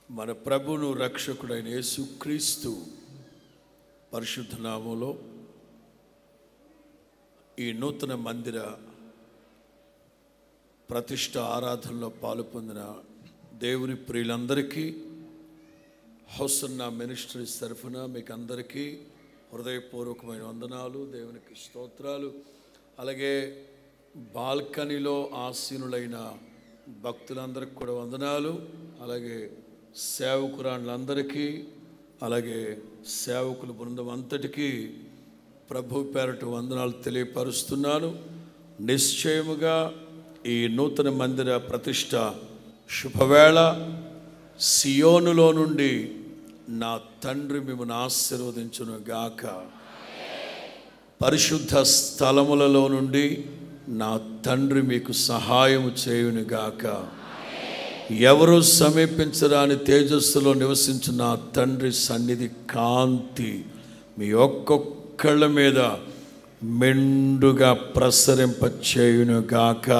మన ప్రభును రక్షకుడైన యేసుక్రీస్తు పరిశుద్ధ నామంలో ఈ నూతన మందిర ప్రతిష్ట ఆరాధనలో పాలు పొందిన దేవుని ప్రియులందరికీ హౌసన్న మినిస్ట్రీస్ తరఫున మీకు అందరికీ హృదయపూర్వకమైన వందనాలు దేవునికి స్తోత్రాలు అలాగే బాల్కనీలో ఆసీనులైన భక్తులందరికీ కూడా వందనాలు అలాగే సేవకురాళ్ళందరికీ అలాగే సేవకుల బృందం అంతటికీ ప్రభు పేరట వందనాలు తెలియపరుస్తున్నాను నిశ్చయముగా ఈ నూతన మందిర ప్రతిష్ట శుభవేళ సియోనులో నుండి నా తండ్రి మిమ్మల్ని ఆశీర్వదించును గాక పరిశుద్ధ స్థలములలో నుండి నా తండ్రి మీకు సహాయము చేయును గాక ఎవరు సమీపించరాని తేజస్సులో నివసించిన నా తండ్రి సన్నిధి కాంతి మీ ఒక్కొక్కళ్ళ మీద మెండుగా ప్రసరింపచేయును గాక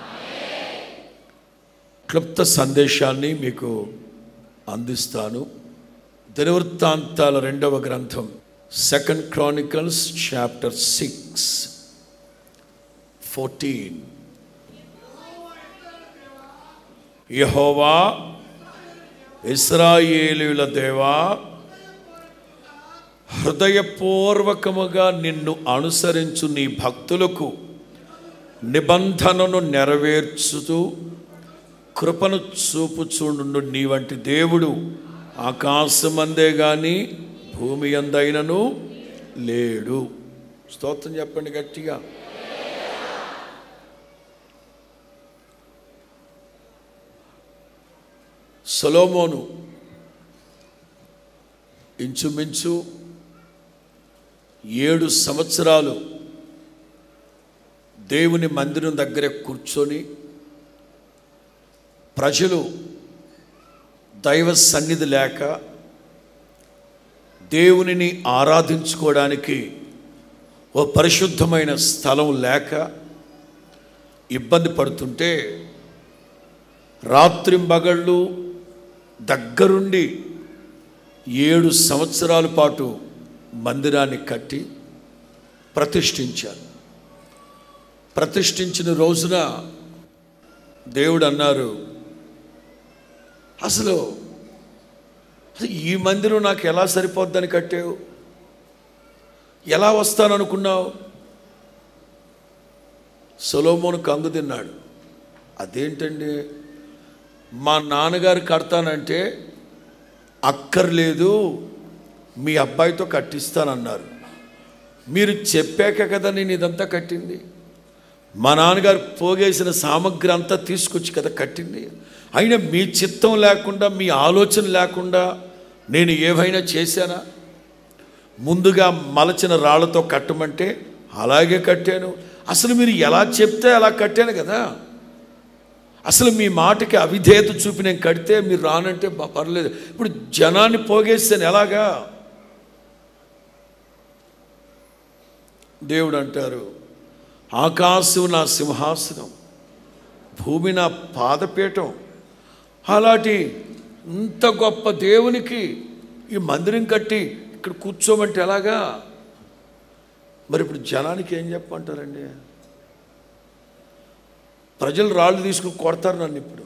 క్లుప్త సందేశాన్ని మీకు అందిస్తాను దినవృత్తాంతాల రెండవ గ్రంథం second Chronicles chapter six fourteen యహోవా ఇస్రాయేలీల దేవా హృదయపూర్వకముగా నిన్ను అనుసరించు నీ భక్తులకు నిబంధనను నెరవేర్చుతూ కృపను చూపుచుండు నీ వంటి దేవుడు ఆకాశమందే గాని భూమి అందైనను లేడు స్తోత్రం చెప్పండి గట్టిగా సొలోమోను ఇంచుమించు ఏడు సంవత్సరాలు దేవుని మందిరం దగ్గర కూర్చొని ప్రజలు దైవ సన్నిధి లేక దేవునిని ఆరాధించుకోవడానికి ఓ పరిశుద్ధమైన స్థలం లేక ఇబ్బంది పడుతుంటే రాత్రింబగళ్ళు దగ్గరుండి ఏడు సంవత్సరాల పాటు మందిరాన్ని కట్టి ప్రతిష్ఠించారు ప్రతిష్ఠించిన రోజున దేవుడు అన్నారు అసలు అసలు ఈ మందిరం నాకు ఎలా సరిపోద్దని కట్టావు ఎలా వస్తాననుకున్నావు సొలోమోను కంగు తిన్నాడు అదేంటండి మా నాన్నగారు కడతానంటే అక్కర్లేదు మీ అబ్బాయితో కట్టిస్తానన్నారు మీరు చెప్పాక కదా నేను ఇదంతా కట్టింది మా నాన్నగారు పోగేసిన సామగ్రి అంతా తీసుకొచ్చి కదా కట్టింది అయినా మీ చిత్తం లేకుండా మీ ఆలోచన లేకుండా నేను ఏవైనా చేశానా ముందుగా మలచిన రాళ్లతో కట్టమంటే అలాగే కట్టాను అసలు మీరు ఎలా చెప్తే అలా కట్టాను కదా అసలు మీ మాటకి అవిధేయత చూపి నేను కడితే మీరు రానంటే బా- పర్లేదు ఇప్పుడు జనాన్ని పోగేస్తాను ఎలాగా దేవుడు అంటారు ఆకాశం నా సింహాసనం భూమి నా పాదపీఠం అలాంటి ఇంత గొప్ప దేవునికి ఈ మందిరం కట్టి ఇక్కడ కూర్చోమంటే ఎలాగా మరి ఇప్పుడు జనానికి ఏం చెప్పమంటారండి ప్రజలు రాళ్ళు తీసుకుని కొడతారు నన్ను ఇప్పుడు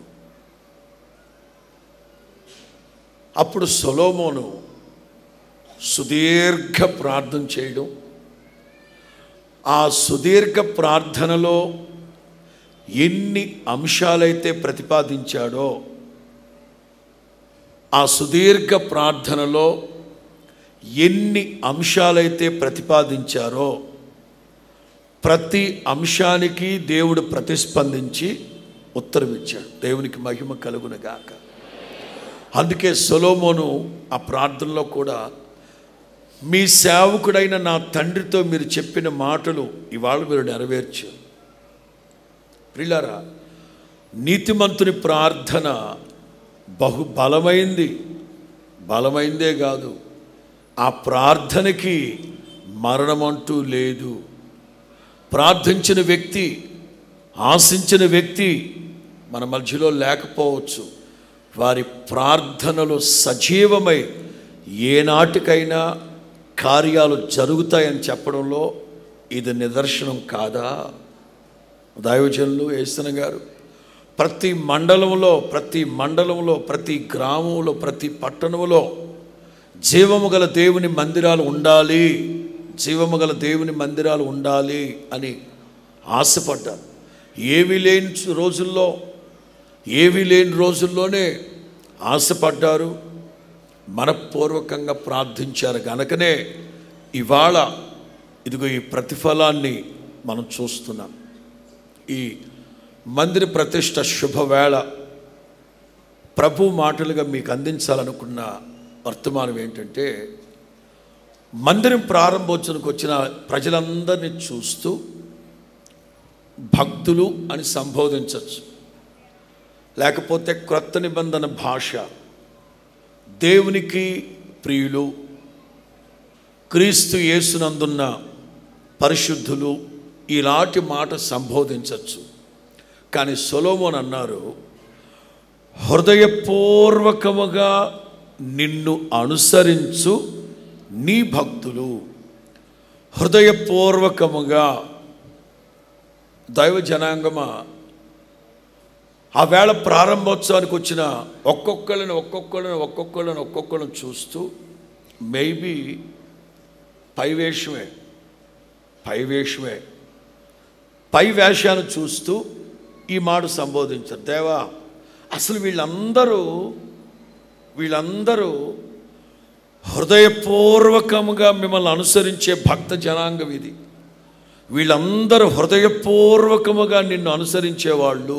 అప్పుడు సొలోమోను సుదీర్ఘ ప్రార్థన చేయడం ఆ సుదీర్ఘ ప్రార్థనలో ఎన్ని అంశాలైతే ప్రతిపాదించాడో ఆ సుదీర్ఘ ప్రార్థనలో ఎన్ని అంశాలైతే ప్రతిపాదించారో ప్రతి అంశానికి దేవుడు ప్రతిస్పందించి ఉత్తరమిచ్చాడు దేవునికి మహిమ కలుగునగాక అందుకే సొలోమోను ఆ ప్రార్థనలో కూడా మీ సేవకుడైన నా తండ్రితో మీరు చెప్పిన మాటలు ఇవాళ మీరు నెరవేర్చు ప్రిలారా నీతిమంతుని ప్రార్థన బహు బలమైంది బలమైందే కాదు ఆ ప్రార్థనకి మరణమంటూ లేదు ప్రార్థించిన వ్యక్తి ఆశించిన వ్యక్తి మన మధ్యలో లేకపోవచ్చు వారి ప్రార్థనలు సజీవమై ఏనాటికైనా కార్యాలు జరుగుతాయని చెప్పడంలో ఇది నిదర్శనం కాదా దైవజనులు ఏసన గారు ప్రతి మండలంలో ప్రతి మండలంలో ప్రతి గ్రామంలో ప్రతి పట్టణంలో జీవము గల దేవుని మందిరాలు ఉండాలి జీవము గల దేవుని మందిరాలు ఉండాలి అని ఆశపడ్డారు ఏవి లేని రోజుల్లో ఏవి లేని రోజుల్లోనే ఆశపడ్డారు మనపూర్వకంగా ప్రార్థించారు గనకనే ఇవాళ ఇదిగో ఈ ప్రతిఫలాన్ని మనం చూస్తున్నాం ఈ మందిర ప్రతిష్ట శుభవేళ ప్రభు మాటలుగా మీకు అందించాలనుకున్న వర్తమానం ఏంటంటే మందిరం ప్రారంభోత్సవానికి వచ్చిన ప్రజలందరినీ చూస్తూ భక్తులు అని సంబోధించవచ్చు లేకపోతే క్రొత్త నిబంధన భాష దేవునికి ప్రియులు క్రీస్తు యేసునందున్న పరిశుద్ధులు ఇలాంటి మాట సంబోధించవచ్చు కానీ సొలోమోన్ అన్నారు హృదయపూర్వకముగా నిన్ను అనుసరించు నీ భక్తులు హృదయపూర్వకముగా దైవ జనాంగమా ఆ వేళ ప్రారంభోత్సవానికి వచ్చిన ఒక్కొక్కరిని ఒక్కొక్కరిని ఒక్కొక్కరిని ఒక్కొక్కరిని చూస్తూ మేబీ పైవేషమే పైవేషమే పై వేషాన్ని చూస్తూ ఈ మాట సంబోధించారు దేవా అసలు వీళ్ళందరూ వీళ్ళందరూ హృదయపూర్వకముగా మిమ్మల్ని అనుసరించే భక్త జనాంగం ఇది వీళ్ళందరూ హృదయపూర్వకముగా నిన్ను అనుసరించేవాళ్ళు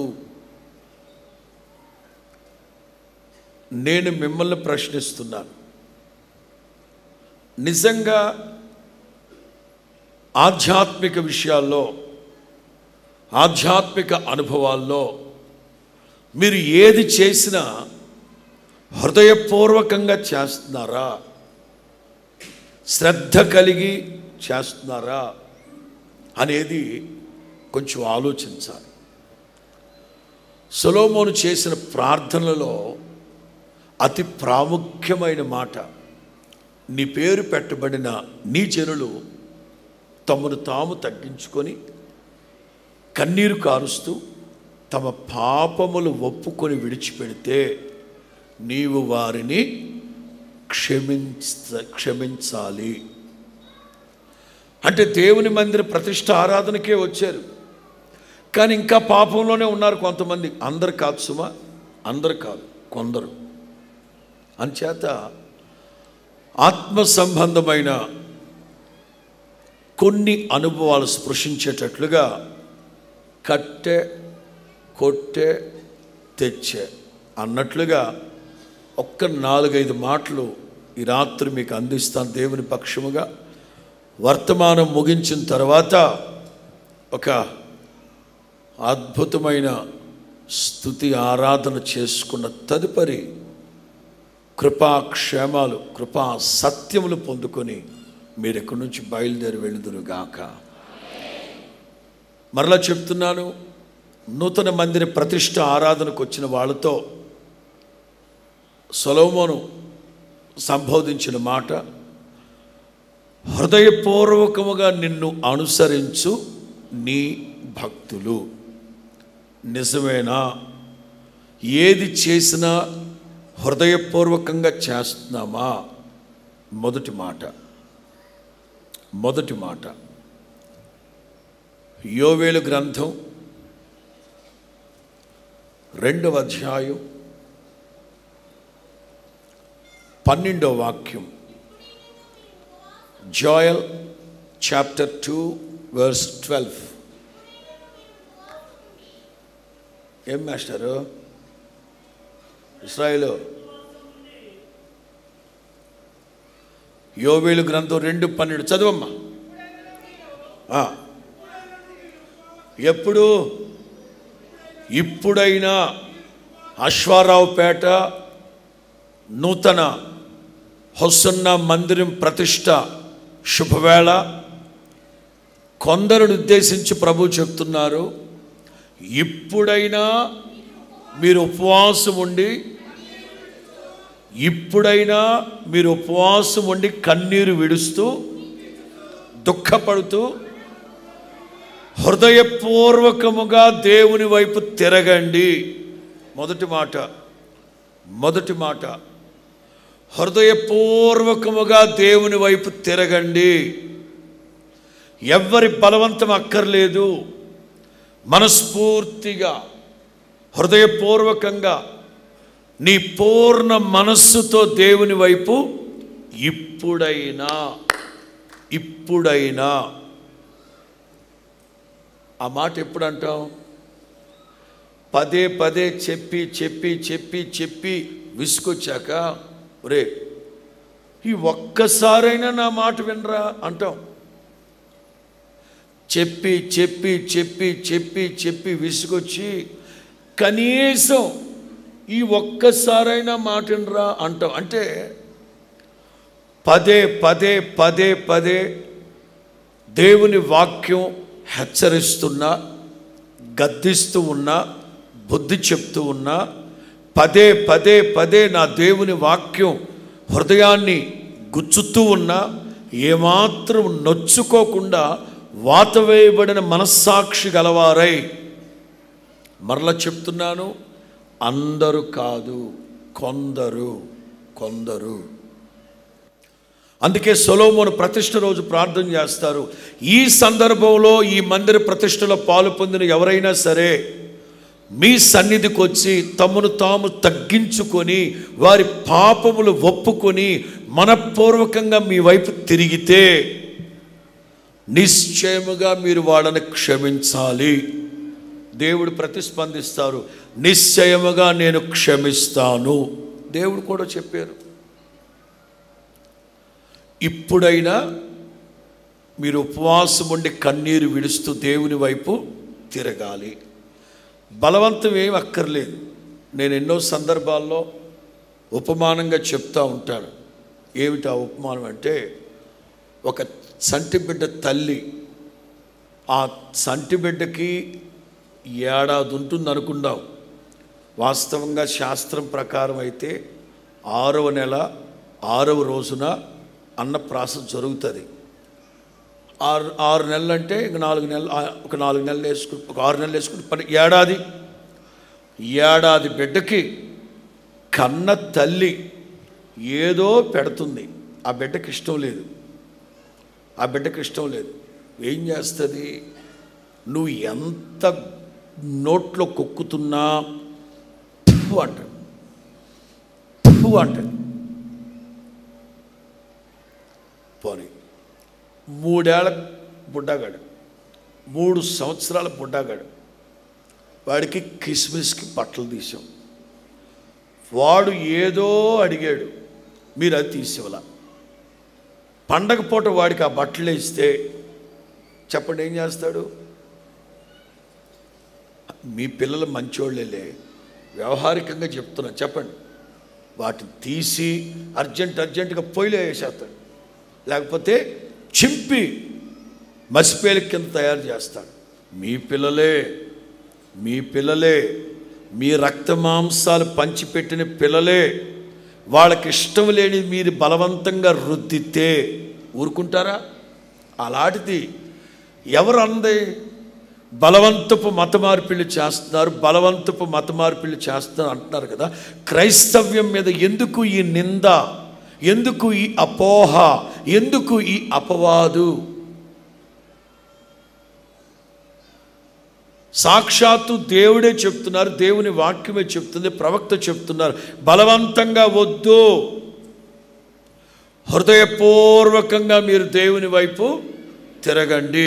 నేను మిమ్మల్ని ప్రశ్నిస్తున్నాను నిజంగా ఆధ్యాత్మిక విషయాల్లో ఆధ్యాత్మిక అనుభవాల్లో మీరు ఏది చేసినా హృదయపూర్వకంగా చేస్తున్నారా శ్రద్ధ కలిగి చేస్తున్నారా అనేది కొంచెం ఆలోచించాలి సొలోమోను చేసిన ప్రార్థనలలో అతి ప్రాముఖ్యమైన మాట నీ పేరు పెట్టబడిన నీ జనులు తమను తాము తగ్గించుకొని కన్నీరు కారుస్తూ తమ పాపములు ఒప్పుకొని విడిచిపెడితే నీవు వారిని క్షమించ క్షమించాలి అంటే దేవుని మందిర ప్రతిష్ట ఆరాధనకే వచ్చారు కానీ ఇంకా పాపంలోనే ఉన్నారు కొంతమంది అందరు కాదు సుమా అందరు కాదు కొందరు అంచేత ఆత్మ సంబంధమైన కొన్ని అనుభవాలు స్పృశించేటట్లుగా కట్టె కొట్టె తెచ్చే అన్నట్లుగా ఒక్క నాలుగైదు మాటలు ఈ రాత్రి మీకు అందిస్తాను దేవుని పక్షముగా వర్తమానం ముగించిన తర్వాత ఒక అద్భుతమైన స్థుతి ఆరాధన చేసుకున్న తదుపరి కృపాక్షేమాలు కృపా సత్యములు పొందుకొని మీరు ఎక్కడి నుంచి బయలుదేరి వెళ్ళుదురుగాక మరలా చెప్తున్నాను నూతన మందిర ప్రతిష్ట ఆరాధనకు వచ్చిన వాళ్ళతో సొలోమోను సంబోధించిన మాట హృదయపూర్వకముగా నిన్ను అనుసరించు నీ భక్తులు నిజమేనా ఏది చేసినా హృదయపూర్వకంగా చేస్తున్నామా మొదటి మాట మొదటి మాట యోవేలు గ్రంథం రెండవ అధ్యాయం పన్నెండవ వాక్యం Joel chapter two verse twelve ఏం మాస్టరు ఇస్రాయేలు యోవేలు గ్రంథం రెండు పన్నెండు చదువమ్మా ఆ. ఎప్పుడు ఇప్పుడైనా అశ్వారావుపేట నూతన హొసన్న మందిరం ప్రతిష్ట శుభవేళ కొందరుని ఉద్దేశించి ప్రభు చెప్తున్నారు ఇప్పుడైనా మీరు ఉపవాసం ఉండి ఇప్పుడైనా మీరు ఉపవాసం ఉండి కన్నీరు విడుస్తూ దుఃఖపడుతూ హృదయపూర్వకముగా దేవుని వైపు తిరగండి మొదటి మాట మొదటి మాట హృదయపూర్వకముగా దేవుని వైపు తిరగండి ఎవ్వరి బలవంతం అక్కర్లేదు మనస్ఫూర్తిగా హృదయపూర్వకంగా నీ పూర్ణ మనస్సుతో దేవుని వైపు ఇప్పుడైనా ఇప్పుడైనా ఆ మాట ఎప్పుడు అంటాం పదే పదే చెప్పి చెప్పి చెప్పి చెప్పి విసుకొచ్చాక ఒరే ఈ ఒక్కసారైనా నా మాట వినరా అంటాం చెప్పి చెప్పి చెప్పి చెప్పి చెప్పి విసుకొచ్చి కనీసం ఈ ఒక్కసారైనా మాట వినరా అంటాం అంటే పదే పదే పదే పదే దేవుని వాక్యం హెచ్చరిస్తున్నా గద్దిస్తూ ఉన్నా బుద్ధి చెప్తూ ఉన్నా పదే పదే పదే నా దేవుని వాక్యం హృదయాన్ని గుచ్చుతూ ఉన్నా ఏమాత్రం నొచ్చుకోకుండా వాత వేయబడిన మనస్సాక్షి గలవారై మరలా చెప్తున్నాను అందరూ కాదు కొందరు కొందరు అందుకే సొలోమోను ప్రతిష్ఠ రోజు ప్రార్థన చేస్తారు ఈ సందర్భంలో ఈ మందిర ప్రతిష్టలో పాలు పొందిన ఎవరైనా సరే మీ సన్నిధికి వచ్చి తమను తాము తగ్గించుకొని వారి పాపములు ఒప్పుకొని మనపూర్వకంగా మీ వైపు తిరిగితే నిశ్చయముగా మీరు వాళ్ళని క్షమించాలి దేవుడు ప్రతిస్పందిస్తారు నిశ్చయముగా నేను క్షమిస్తాను దేవుడు కూడా చెప్పారు ఇప్పుడైనా మీరు ఉపవాసం ఉండి కన్నీరు విడుస్తూ దేవుని వైపు తిరగాలి బలవంతం ఏం అక్కర్లేదు నేను ఎన్నో సందర్భాల్లో ఉపమానంగా చెప్తా ఉంటాను ఏమిటి ఆ ఉపమానం అంటే ఒక సంటి బిడ్డ తల్లి ఆ సంటి బిడ్డకి ఏడాది ఉంటుంది అనుకుందాం వాస్తవంగా శాస్త్రం ప్రకారం అయితే ఆరవ నెల ఆరవ రోజున అన్నప్రాసన జరుగుతుంది ఆరు ఆరు నెలలు అంటే ఇంక నాలుగు నెలలు ఆ, ఒక నాలుగు నెలలు వేసుకుని ఒక ఆరు నెలలు వేసుకుని పని ఏడాది ఏడాది బిడ్డకి కన్న తల్లి ఏదో పెడుతుంది ఆ బిడ్డకి ఇష్టం లేదు ఆ బిడ్డకి ఇష్టం లేదు ఏం చేస్తుంది నువ్వు ఎంత నోట్లో కొక్కుతున్నా "ఫు" అంటాడు "ఫు" అంటాడు పోనీ మూడేళ్ల బుడ్డాగాడు మూడు సంవత్సరాల బుడ్డాగాడు వాడికి కిస్మిస్కి బట్టలు తీసాం వాడు ఏదో అడిగాడు మీరు అది తీసేవలా పండగ పూట వాడికి ఆ బట్టలు ఇస్తే చెప్పండి ఏం చేస్తాడు మీ పిల్లలు మంచోళ్ళేలే వ్యవహారికంగా చెప్తున్నా చెప్పండి వాటిని తీసి అర్జెంట్ అర్జెంటుగా పొయ్యిలో వేసేస్తాడు లేకపోతే చింపి మసిపేల కింద తయారు చేస్తాడు మీ పిల్లలే మీ పిల్లలే మీ రక్త మాంసాలు పంచిపెట్టిన పిల్లలే వాళ్ళకి ఇష్టం లేని మీరు బలవంతంగా రుద్దితే ఊరుకుంటారా అలాంటిది ఎవరు అంది బలవంతపు మత మార్పిళ్ళు చేస్తున్నారు బలవంతపు మత మార్పిళ్ళు చేస్తున్నారు అంటున్నారు కదా క్రైస్తవ్యం మీద ఎందుకు ఈ నింద ఎందుకు ఈ అపోహ ఎందుకు ఈ అపవాదు సాక్షాత్తు దేవుడే చెప్తున్నారు దేవుని వాక్యమే చెప్తుంది ప్రవక్త చెప్తున్నారు బలవంతంగా వద్దు హృదయపూర్వకంగా మీరు దేవుని వైపు తిరగండి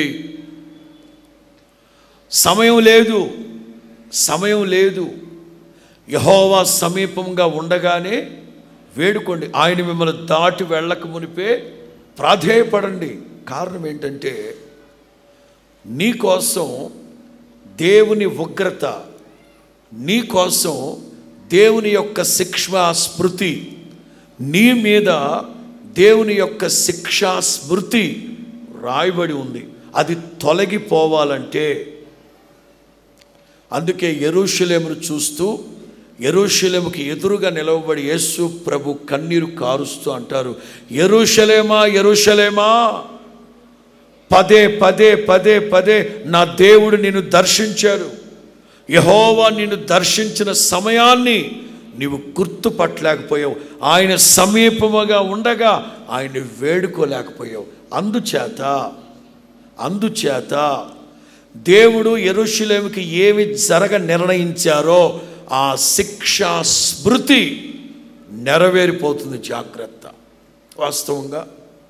సమయం లేదు సమయం లేదు యహోవా సమీపంగా ఉండగానే వేడుకోండి ఆయన మిమ్మల్ని దాటి వెళ్ళక మునిపే ప్రాధేయపడండి కారణం ఏంటంటే నీ కోసం దేవుని ఉగ్రత నీ కోసం దేవుని యొక్క శిక్ష స్మృతి నీ మీద దేవుని యొక్క శిక్షా స్మృతి రాయబడి ఉంది అది తొలగిపోవాలంటే అందుకే ఎరుషలేమును చూస్తూ ఎరుషలేముకి ఎదురుగా నిలవబడి యేసు ప్రభు కన్నీరు కారుస్తూ అంటారు ఎరుషలేమా ఎరుషలేమా పదే పదే పదే పదే నా దేవుడు నిన్ను దర్శించారు యహోవా నిన్ను దర్శించిన సమయాన్ని నీవు గుర్తుపట్టలేకపోయావు ఆయన సమీపముగా ఉండగా ఆయన్ని వేడుకోలేకపోయావు అందుచేత అందుచేత దేవుడు ఎరుషులేమికి ఏమి జరగ నిర్ణయించారో ఆ శిక్షా స్మృతి నెరవేరిపోతుంది జాగ్రత్త వాస్తవంగా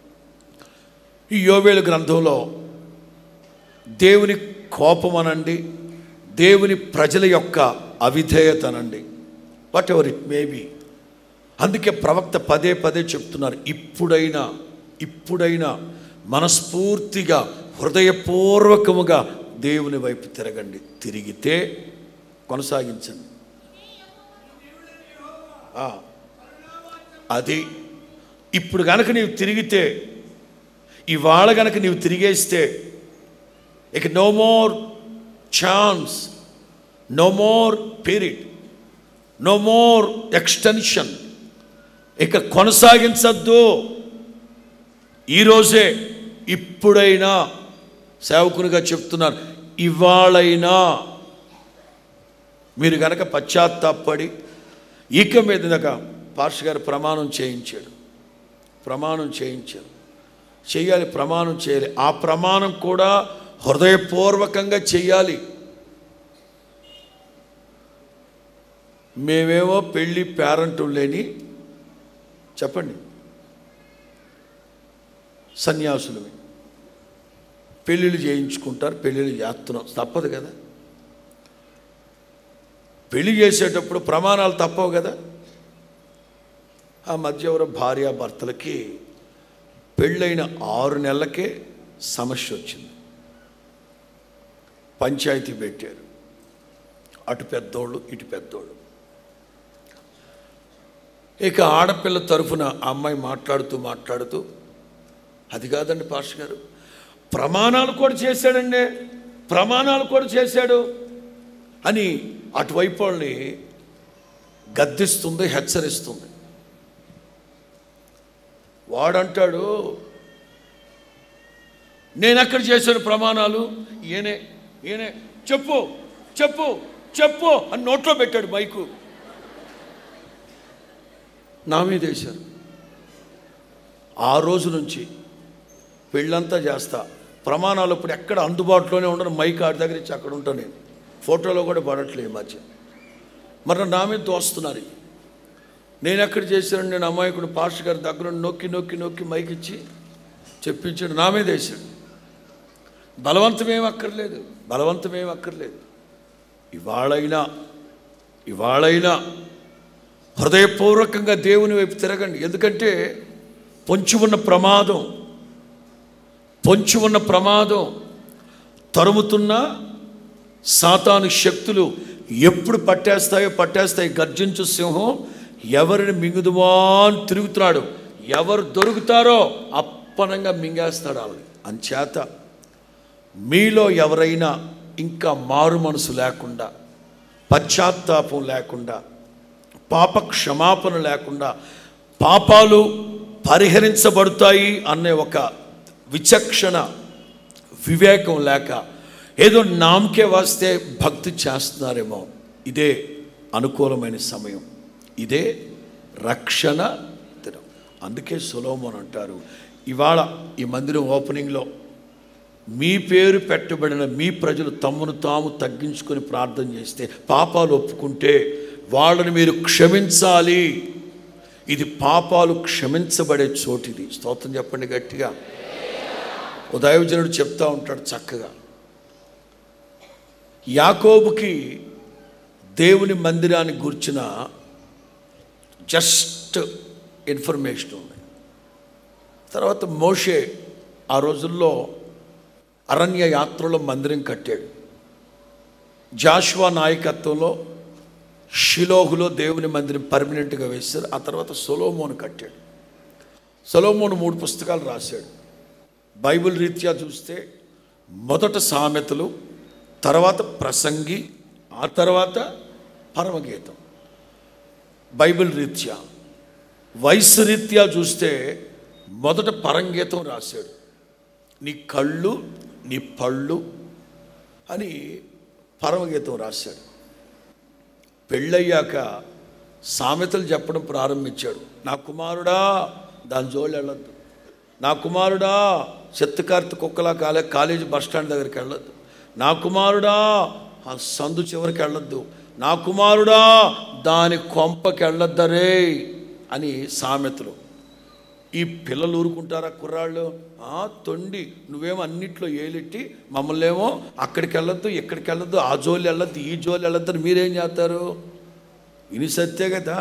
ఈ యోవేలు గ్రంథంలో దేవుని కోపం అనండి దేవుని ప్రజల యొక్క అవిధేయత అనండి whatever it may be అందుకే ప్రవక్త పదే పదే చెప్తున్నారు ఇప్పుడైనా ఇప్పుడైనా మనస్ఫూర్తిగా హృదయపూర్వకముగా దేవుని వైపు తిరగండి తిరిగితే కొనసాగించండి ఆ, అది ఇప్పుడు గనక నీవు తిరిగితే ఇవాళ గనక నీవు తిరిగేస్తే ఇక no more chance no more period no more extension ఇక కొనసాగించద్దు ఈరోజే ఇప్పుడైనా సేవకునిగా చెప్తున్నారు ఇవాళైనా మీరు గనక పశ్చాత్తాపడి ఇక మీద దాకా పార్ష గారు ప్రమాణం చేయించాడు ప్రమాణం చేయించాడు చేయాలి ప్రమాణం చేయాలి ఆ ప్రమాణం కూడా హృదయపూర్వకంగా చేయాలి మేమేమో పెళ్ళి పేరెంట్ లేని చెప్పండి సన్యాసులమే పెళ్ళిళ్ళు చేయించుకుంటారు పెళ్ళిళ్ళు చేస్తున్నాం తప్పదు కదా పెళ్లి చేసేటప్పుడు ప్రమాణాలు తప్పవు కదా ఆ మధ్య ఎవరో భార్యాభర్తలకి పెళ్ళైన ఆరు నెలలకే సమస్య వచ్చింది పంచాయతీ పెట్టారు అటు పెద్దోళ్ళు ఇటు పెద్దోళ్ళు ఇక ఆడపిల్ల తరఫున ఆ అమ్మాయి మాట్లాడుతూ మాట్లాడుతూ అది కాదండి పాష గారు ప్రమాణాలు కూడా చేశాడండి ప్రమాణాలు కూడా చేశాడు అని అటువైపు వాళ్ళని గద్దిస్తుంది హెచ్చరిస్తుంది వాడంటాడు నేను ఎక్కడ చేశాను ప్రమాణాలు ఈయనే ఈయనే చెప్పు చెప్పు చెప్పు అని నోట్లో పెట్టాడు మైకు నా మీద వేశారు ఆ రోజు నుంచి పెళ్ళంతా చేస్తా ప్రమాణాలు ఇప్పుడు ఎక్కడ అందుబాటులోనే ఉండను మైక్ ఆడి దగ్గర ఇచ్చి అక్కడ ఉంటాను నేను ఫోటోలో కూడా పడట్లేదు ఈ మధ్య మరి నా మీద దోస్తున్నారు ఇవి. నేను ఎక్కడ చేశాను నేను అమాయకుడు పాస్టర్ గారి దగ్గర ఉండి నొక్కి నొక్కి నొక్కి మైక్ ఇచ్చి చెప్పించాడు నా మీద వేసాడు బలవంతమేం అక్కర్లేదు బలవంతమేం అక్కర్లేదు ఇవాళైనా ఇవాళైనా హృదయపూర్వకంగా దేవుని వైపు తిరగండి ఎందుకంటే పొంచి ఉన్న ప్రమాదం పొంచి ఉన్న ప్రమాదం తరుముతున్న సాతాను శక్తులు ఎప్పుడు పట్టేస్తాయో పట్టేస్తాయి గర్జించు సింహం ఎవరిని మింగుదువా అని తిరుగుతున్నాడు ఎవరు దొరుకుతారో అప్పనంగా మింగేస్తాడు ఆవిడ అంచేత మీలో ఎవరైనా ఇంకా మారు మనసు లేకుండా పశ్చాత్తాపం లేకుండా పాప క్షమాపణ లేకుండా పాపాలు పరిహరించబడతాయి అనే ఒక విచక్షణ వివేకం లేక ఏదో నామకే వస్తే భక్తి చేస్తున్నారేమో ఇదే అనుకూలమైన సమయం ఇదే రక్షణ దినం అందుకే సులోమన్ అంటారు ఇవాళ ఈ మందిరం ఓపెనింగ్లో మీ పేరు పెట్టబడిన మీ ప్రజలు తమను తాము తగ్గించుకొని ప్రార్థన చేస్తే పాపాలు ఒప్పుకుంటే వాళ్ళని మీరు క్షమించాలి ఇది పాపాలు క్షమించబడే చోటిది స్తోత్రం చెప్పండి గట్టిగా ఓ దైవజనుడు చెప్తా ఉంటాడు చక్కగా యాకోబుకి దేవుని మందిరానికి గుర్చిన జస్ట్ ఇన్ఫర్మేషన్ ఉంది తర్వాత మోషే ఆ రోజుల్లో అరణ్య యాత్రలో మందిరం కట్టాడు జాషువా నాయకత్వంలో షిలోహులో దేవుని మందిరం పర్మనెంట్గా వేశారు ఆ తర్వాత సొలోమోను కట్టాడు సొలోమోను మూడు పుస్తకాలు రాశాడు బైబిల్ రీత్యా చూస్తే మొదట సామెతలు తర్వాత ప్రసంగి ఆ తర్వాత పరమగీతం బైబిల్ రీత్యా వయసు రీత్యా చూస్తే మొదట పరంగీతం రాశాడు నీ కళ్ళు నీ పళ్ళు అని పరమగీతం రాశాడు పెళ్ళయ్యాక సామెతలు చెప్పడం ప్రారంభించాడు నా కుమారుడా దాని జోళ్ళు వెళ్ళొద్దు నా కుమారుడా చెత్తకార్తి కుక్కలా కాలే కాలేజీ బస్ స్టాండ్ దగ్గరికి వెళ్ళొద్దు నా కుమారుడా ఆ సందు చివరికి వెళ్ళొద్దు నా కుమారుడా దాని కొంపకి వెళ్ళొద్దరే అని సామెతలు ఈ పిల్లలు ఊరుకుంటారా కుర్రాళ్ళు ఆ తొండి నువ్వేమో అన్నిట్లో ఏలెట్టి మమ్మల్ని ఏమో అక్కడికి వెళ్ళొద్దు ఇక్కడికి వెళ్ళొద్దు ఆ జోలి వెళ్ళొద్దు ఈ జోలి వెళ్ళొద్దు అని మీరేం చేస్తారు ఇని సత్తే కదా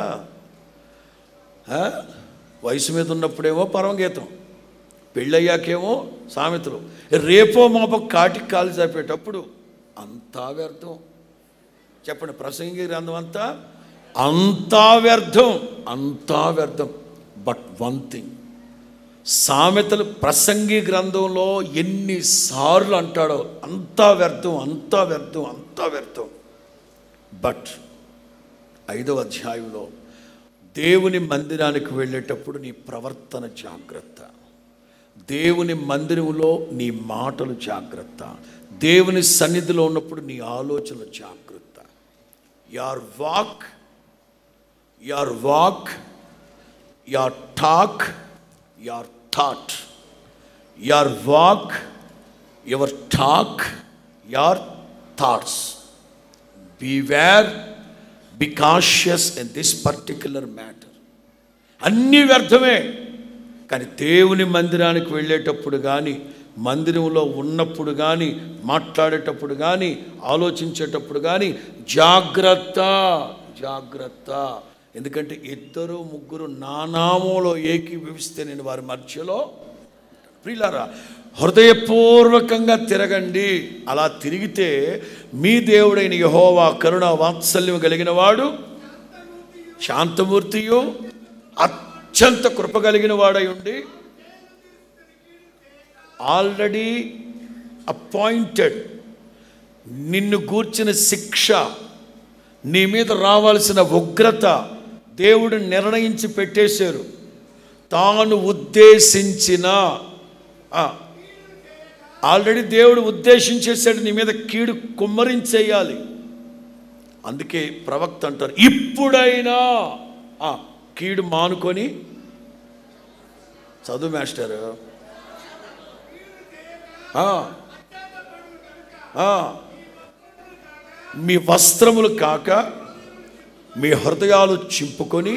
ఆ? వయసు మీద ఉన్నప్పుడేమో పరమగీతం పెళ్ళయ్యాకేమో సామెతలు రేపో మాపో కాటికి కాలు చాపేటప్పుడు అంతా వ్యర్థం చెప్పండి ప్రసంగి గ్రంథం అంతా అంతా వ్యర్థం అంతా వ్యర్థం బట్ వన్ థింగ్ సామెతలు ప్రసంగి గ్రంథంలో ఎన్నిసార్లు అంటాడో అంతా వ్యర్థం అంతా వ్యర్థం అంతా వ్యర్థం బట్ ఐదవ అధ్యాయంలో దేవుని మందిరానికి వెళ్ళేటప్పుడు నీ ప్రవర్తన జాగ్రత్త దేవుని మందిరంలో నీ మాటలు జాగ్రత్త దేవుని సన్నిధిలో ఉన్నప్పుడు నీ ఆలోచనలు జాగ్రత్త యార్ వాక్ యార్ వాక్ యార్ talk your thought your walk your talk your thoughts beware be cautious in this particular matter అన్నీ వ్యర్థమే కానీ దేవుని మందిరానికి వెళ్ళేటప్పుడు కానీ మందిరంలో ఉన్నప్పుడు కానీ మాట్లాడేటప్పుడు కానీ ఆలోచించేటప్పుడు కానీ జాగ్రత్త జాగ్రత్త ఎందుకంటే ఇద్దరు ముగ్గురు నానామోలో ఏకీభవిస్తే నేను వారి మధ్యలో ప్రియులారా హృదయపూర్వకంగా తిరగండి అలా తిరిగితే మీ దేవుడైన యహోవా కరుణ వాత్సల్యం కలిగిన వాడు శాంతమూర్తియు అత్యంత కృప కలిగిన వాడై ఉండి ఆల్రెడీ అపాయింటెడ్ నిన్ను గూర్చిన శిక్ష నీ మీద రావాల్సిన ఉగ్రత దేవుడు నిర్ణయించి పెట్టేశారు తాను ఉద్దేశించిన ఆ, ఆల్రెడీ దేవుడు ఉద్దేశించేసాడు నీ మీద కీడు కుమ్మరించేయాలి అందుకే ప్రవక్త అంటారు ఇప్పుడైనా ఆ, కీడు మానుకొని చదువు మాస్టర్ ఆ, ఆ, మీ వస్త్రములు కాక మీ హృదయాలు చింపుకొని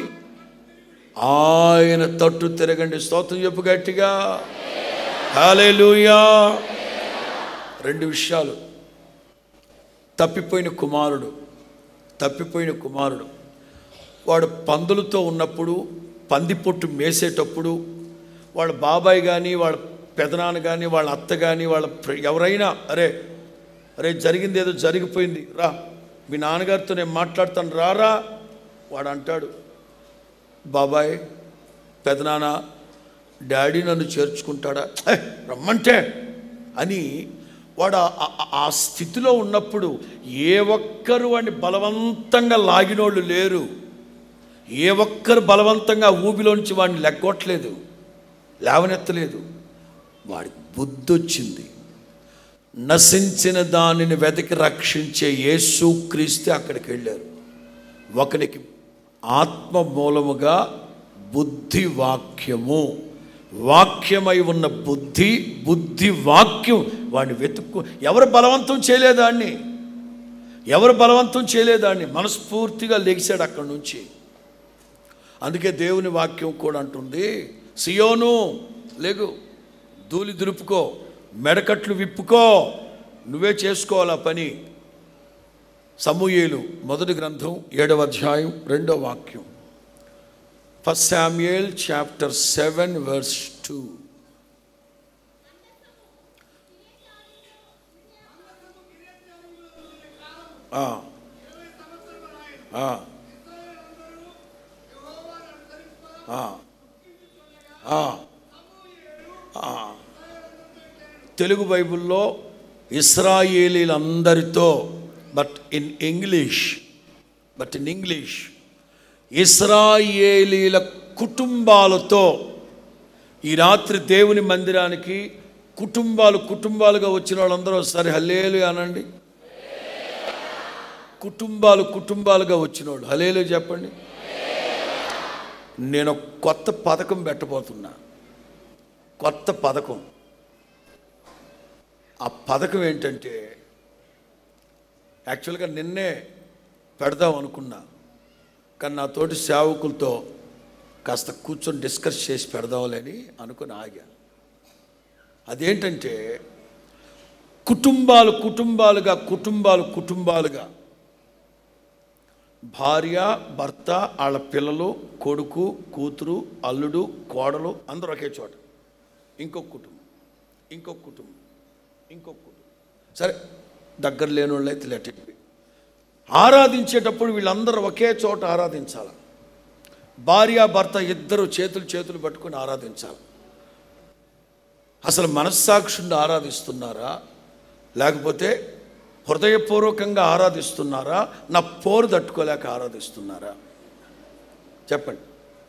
ఆయన తట్టు తిరగండి స్తోత్రం చెప్పు గట్టిగా హాలేలుయా రెండు విషయాలు తప్పిపోయిన కుమారుడు తప్పిపోయిన కుమారుడు వాడు పందులతో ఉన్నప్పుడు పంది పొట్టు మేసేటప్పుడు వాళ్ళ బాబాయ్ కానీ వాళ్ళ పెదనాన్న కానీ వాళ్ళ అత్త కానీ వాళ్ళ ప్ర- ఎవరైనా అరే అరే జరిగింది ఏదో జరిగిపోయింది రా మీ నాన్నగారితో నేను మాట్లాడతాను రారా వాడు అంటాడు బాబాయ్ పెదనాన్న డాడీ నన్ను చేర్చుకుంటాడా "ఏ, రమ్మంటే అని వాడు ఆ- ఆ- ఆ స్థితిలో ఉన్నప్పుడు ఏ ఒక్కరు వాడిని బలవంతంగా లాగినోళ్ళు లేరు ఏ ఒక్కరు బలవంతంగా ఊబిలోంచి వాడిని లెగ్గొట్టలేదు లేవనెత్తలేదు వాడికి బుద్ధి వచ్చింది నశించిన దానిని వెతికి రక్షించే యేసు క్రీస్తు అక్కడికి వెళ్ళారు ఒకనికి ఆత్మ మూలముగా బుద్ధి వాక్యము వాక్యమై ఉన్న బుద్ధి బుద్ధి వాక్యం వాడిని వెతుక్కు ఎవరు బలవంతం చేయలేదాన్ని ఎవరు బలవంతం చేయలేదాన్ని మనస్ఫూర్తిగా లెగిశాడు అక్కడి నుంచి అందుకే దేవుని వాక్యం కూడా అంటుంది సియోను లేగు ధూళి దులుపుకో మెడకట్లు విప్పుకో నువ్వే చేసుకోవాలి ఆ పని సమూయేలు మొదటి గ్రంథం ఏడవ అధ్యాయం రెండవ వాక్యం first Samuel chapter seven verse two Telugu బైబిల్లో ఇస్రాయేలీలందరితో but in English but in English ఇస్రాయేలీల కుటుంబాలతో ఈ రాత్రి దేవుని మందిరానికి కుటుంబాలు కుటుంబాలుగా వచ్చిన వాళ్ళందరూ ఒకసారి హల్లేలు అనండి కుటుంబాలు కుటుంబాలుగా వచ్చిన వాళ్ళు హలేలు చెప్పండి నేను ఒక కొత్త పథకం పెట్టబోతున్నా కొత్త పథకం ఆ పథకం ఏంటంటే యాక్చువల్గా నిన్నే పెడదాం అనుకున్నా కానీ నా తోటి సేవకులతో కాస్త కూర్చొని డిస్కస్ చేసి పెడదాంలేని అనుకుని ఆగా అదేంటంటే కుటుంబాలు కుటుంబాలుగా కుటుంబాలు కుటుంబాలుగా భార్య భర్త వాళ్ళ పిల్లలు కొడుకు కూతురు అల్లుడు కోడలు అందరూ ఒకే చోట ఇంకొక కుటుంబం ఇంకొక కుటుంబం ఇంకొక కుటుంబం సరే దగ్గర లేని వాళ్ళు అయితే లెట్ ఇట్ బి. ఆరాధించేటప్పుడు వీళ్ళందరూ ఒకే చోట ఆరాధించాలి భార్య భర్త ఇద్దరు చేతులు చేతులు పట్టుకొని ఆరాధించాలి అసలు మనస్సాక్షుని ఆరాధిస్తున్నారా లేకపోతే హృదయపూర్వకంగా ఆరాధిస్తున్నారా నా పోరు తట్టుకోలేక ఆరాధిస్తున్నారా చెప్పండి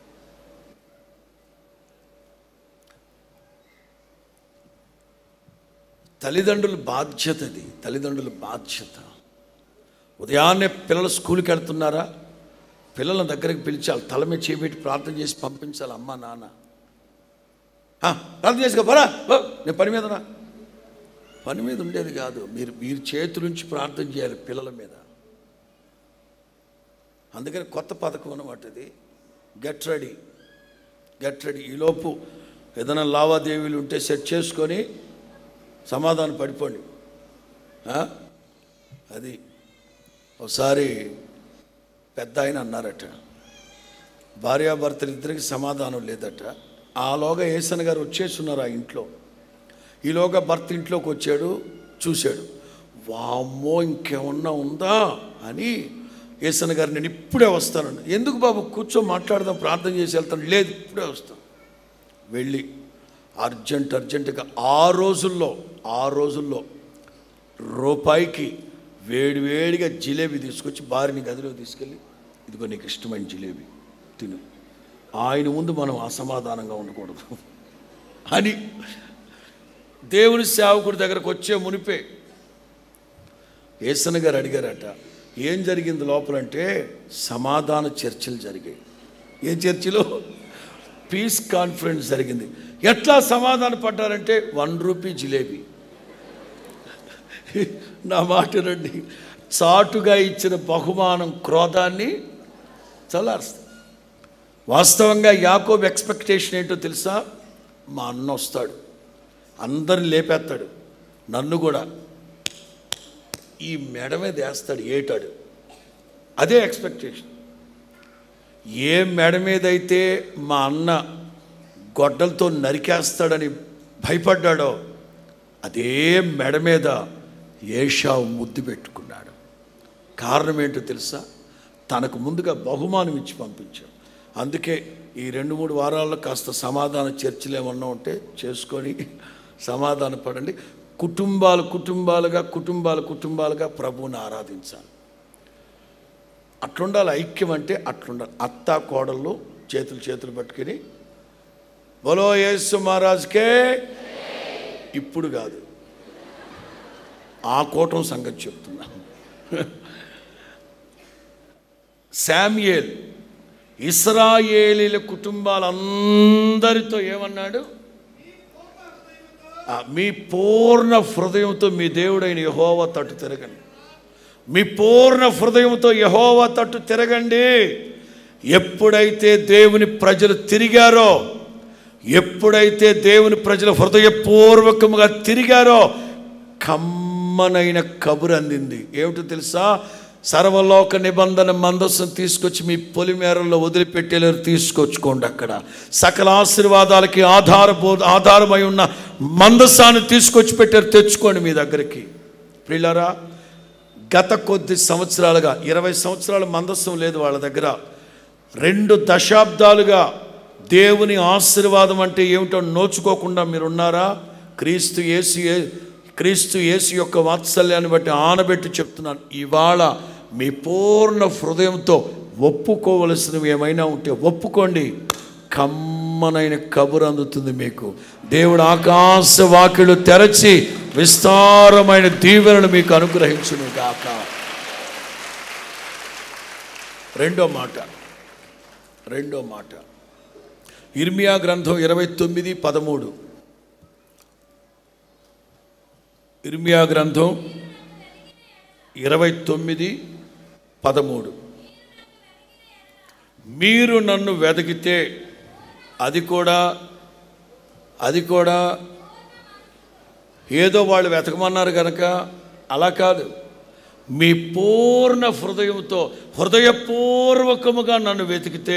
తల్లిదండ్రుల బాధ్యత ఇది తల్లిదండ్రుల బాధ్యత ఉదయాన్నే పిల్లలు స్కూల్కి వెళ్తున్నారా పిల్లల దగ్గరికి పిలిచాలి తల మీద చేపెట్టి ప్రార్థన చేసి పంపించాలి అమ్మ నాన్న "ఆ, ప్రార్థన చేసుకో పరా ఓ, నేను పని మీదనా పని మీద ఉండేది కాదు మీరు మీరు చేతులుంచి ప్రార్థన చేయాలి పిల్లల మీద అందుకని కొత్త పథకం అన్నమాట ఇది గెట్ రెడీ గెట్ రెడీ ఈలోపు ఏదైనా లావాదేవీలు ఉంటే సెట్ చేసుకొని సమాధానం పడిపోండి ఆ? అది ఒకసారి పెద్ద ఆయన అన్నారట భార్యాభర్తలు ఇద్దరికి సమాధానం లేదట ఆలోగా ఏసన్ గారు వచ్చేస్తున్నారు ఆ ఇంట్లో ఈలోగా భర్త ఇంట్లోకి వచ్చాడు చూశాడు వామ్మో ఇంకేమన్నా ఉందా అని ఏసన్ గారు నేను ఇప్పుడే వస్తాను ఎందుకు బాబు కూర్చో మాట్లాడదాం ప్రార్థన చేసి వెళ్తాను లేదు ఇప్పుడే వస్తాను వెళ్ళి అర్జెంట్ అర్జెంటుగా ఆ రోజుల్లో ఆ రోజుల్లో రూపాయికి వేడివేడిగా జిలేబీ తీసుకొచ్చి భార్యని గదిలో తీసుకెళ్ళి ఇదిగో నీకు ఇష్టమైన జిలేబీ తిను ఆయన ముందు మనం అసమాధానంగా ఉండకూడదు అని దేవుని సేవకుడి దగ్గరకు వచ్చే మునిపే ఏసన గారు అడిగారట ఏం జరిగింది లోపలంటే సమాధాన చర్చలు జరిగాయి ఏ చర్చిలో పీస్ కాన్ఫరెన్స్ జరిగింది ఎట్లా సమాధాన పడ్డారంటే వన్ రూపీ జిలేబీ నా మాట రండి చాటుగా ఇచ్చిన బహుమానం క్రోధాన్ని చల్లారుస్తుంది వాస్తవంగా యాకోబ్ ఎక్స్పెక్టేషన్ ఏంటో తెలుసా మా అన్న వస్తాడు అందరిని లేపేస్తాడు నన్ను కూడా ఈ మెడ మీద వేస్తాడు ఏటాడు అదే ఎక్స్పెక్టేషన్ ఏ మెడ మీద అయితే మా అన్న గొడ్డలతో నరికేస్తాడని భయపడ్డాడో అదే మెడ మీద ఏషావు ముద్దు పెట్టుకున్నాడు కారణం ఏంటో తెలుసా తనకు ముందుగా బహుమానం ఇచ్చి పంపించాడు అందుకే ఈ రెండు మూడు వారాల్లో కాస్త సమాధాన చర్చలు ఏమన్నా ఉంటే చేసుకొని సమాధాన పడండి కుటుంబాలు కుటుంబాలుగా కుటుంబాలు కుటుంబాలుగా ప్రభువుని ఆరాధించాలి అట్లుండాలి ఐక్యం అంటే అట్లుండాలి అత్త కోడళ్ళు చేతులు చేతులు పట్టుకుని బలో యేసు మహారాజ్కే ఇప్పుడు కాదు ఆ కూటం సంగతి చెప్తున్నా శామ్యేల్ ఇస్రాయేలీల కుటుంబాలందరితో ఏమన్నాడు ఆ, మీ పూర్ణ హృదయంతో మీ దేవుడైన యహోవ తట్టు తిరగండి మీ పూర్ణ హృదయంతో యహోవ తట్టు తిరగండి ఎప్పుడైతే దేవుని ప్రజలు తిరిగారో ఎప్పుడైతే దేవుని ప్రజలు హృదయపూర్వకముగా తిరిగారో కమ్మనైన కబురు అందింది ఏమిటో తెలుసా సర్వలోక నిబంధన మందస్సును తీసుకొచ్చి మీ పొలిమేరల్లో వదిలిపెట్టేలేరు తీసుకొచ్చుకోండి అక్కడ సకల ఆశీర్వాదాలకి ఆధారబో ఆధారమై ఉన్న మందస్సాన్ని తీసుకొచ్చి పెట్టారు తెచ్చుకోండి మీ దగ్గరికి ప్రియులారా గత కొద్ది సంవత్సరాలుగా ఇరవై సంవత్సరాల మందస్సం లేదు వాళ్ళ దగ్గర రెండు దశాబ్దాలుగా దేవుని ఆశీర్వాదం అంటే ఏమిటో నోచుకోకుండా మీరు ఉన్నారా క్రీస్తు యేసు ఏ- క్రీస్తు యేసు యొక్క వాత్సల్యాన్ని బట్టి ఆనబెట్టి చెప్తున్నాను ఇవాళ మీ పూర్ణ హృదయంతో ఒప్పుకోవలసినవి ఏమైనా ఉంటే ఒప్పుకోండి కమ్మనైన కబురు అందుతుంది మీకు దేవుడు ఆకాశ వాకిలు తెరచి విస్తారమైన దీవెనలు మీకు అనుగ్రహించును గాక రెండో మాట రెండో మాట ఇర్మియా గ్రంథం ఇరవై తొమ్మిది పదమూడు ఇర్మియా గ్రంథం ఇరవై తొమ్మిది పదమూడు మీరు నన్ను వెతికితే అది కూడా అది కూడా ఏదో వాళ్ళు వెతకమన్నారు కనుక అలా కాదు మీ పూర్ణ హృదయంతో హృదయపూర్వకముగా నన్ను వెతికితే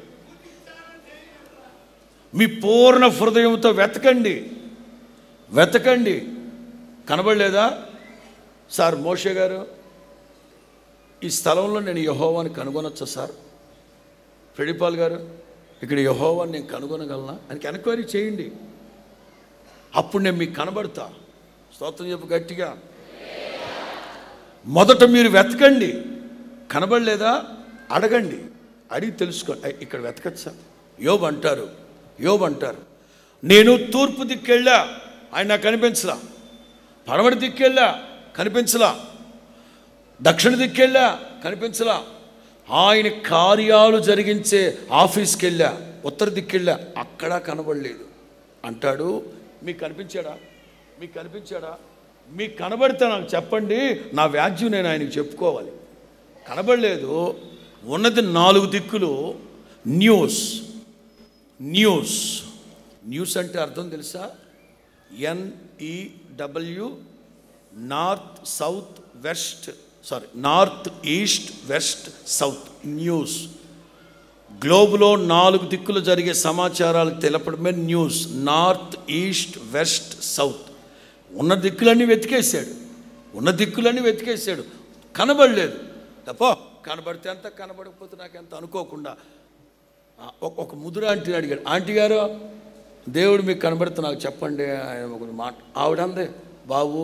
మీ పూర్ణ హృదయంతో వెతకండి వెతకండి కనబడలేదా సార్ మోషే గారు ఈ స్థలంలో నేను యహోవాని కనుగొనొచ్చా సార్ ప్రెడిపాల్ గారు ఇక్కడ యహోవాని నేను కనుగొనగలనా అని ఎంక్వైరీ చేయండి అప్పుడు నేను మీకు కనబడతా స్తోత్రం చెప్పు గట్టిగా మొదట మీరు వెతకండి కనబడలేదా అడగండి అడిగి తెలుసుకోండి ఐ, ఇక్కడ వెతకచ్చా యోబు అంటారు యోబు అంటారు నేను తూర్పు దిక్కెళ్ళా ఆయన నాకు కనిపించలా పడమటి దిక్కెళ్ళా కనిపించలా దక్షిణ దిక్కెళ్ళా కనిపించలా ఆయన కార్యాలు జరిగించే ఆఫీస్కి వెళ్ళా ఉత్తర దిక్కెళ్ళా అక్కడ కనబడలేదు అంటాడు మీకు కనిపించాడా మీకు కనిపించాడా మీకు కనబడితే నాకు చెప్పండి నా వ్యాజ్యం నేను ఆయనకి చెప్పుకోవాలి కనబడలేదు ఉన్నది నాలుగు దిక్కులు న్యూస్ న్యూస్ న్యూస్ అంటే అర్థం తెలుసా N E W north south west sorry north east west south news గ్లోబ్లో నాలుగు దిక్కులు జరిగే సమాచారాలు తెలపడమే news north east west south ఉన్న దిక్కులన్నీ వెతికేశాడు ఉన్న దిక్కులన్నీ వెతికేశాడు కనబడలేదు తప్పో కనబడితే ఎంత కనబడకపోతే నాకెంత అనుకోకుండా ఆ, ఒక ఒక ముదురు ఆంటీని అడిగాడు ఆంటీ గారు దేవుడు మీకు కనబడితే నాకు చెప్పండి ఆయన ఒక మాట ఆవిడ అందే బాబు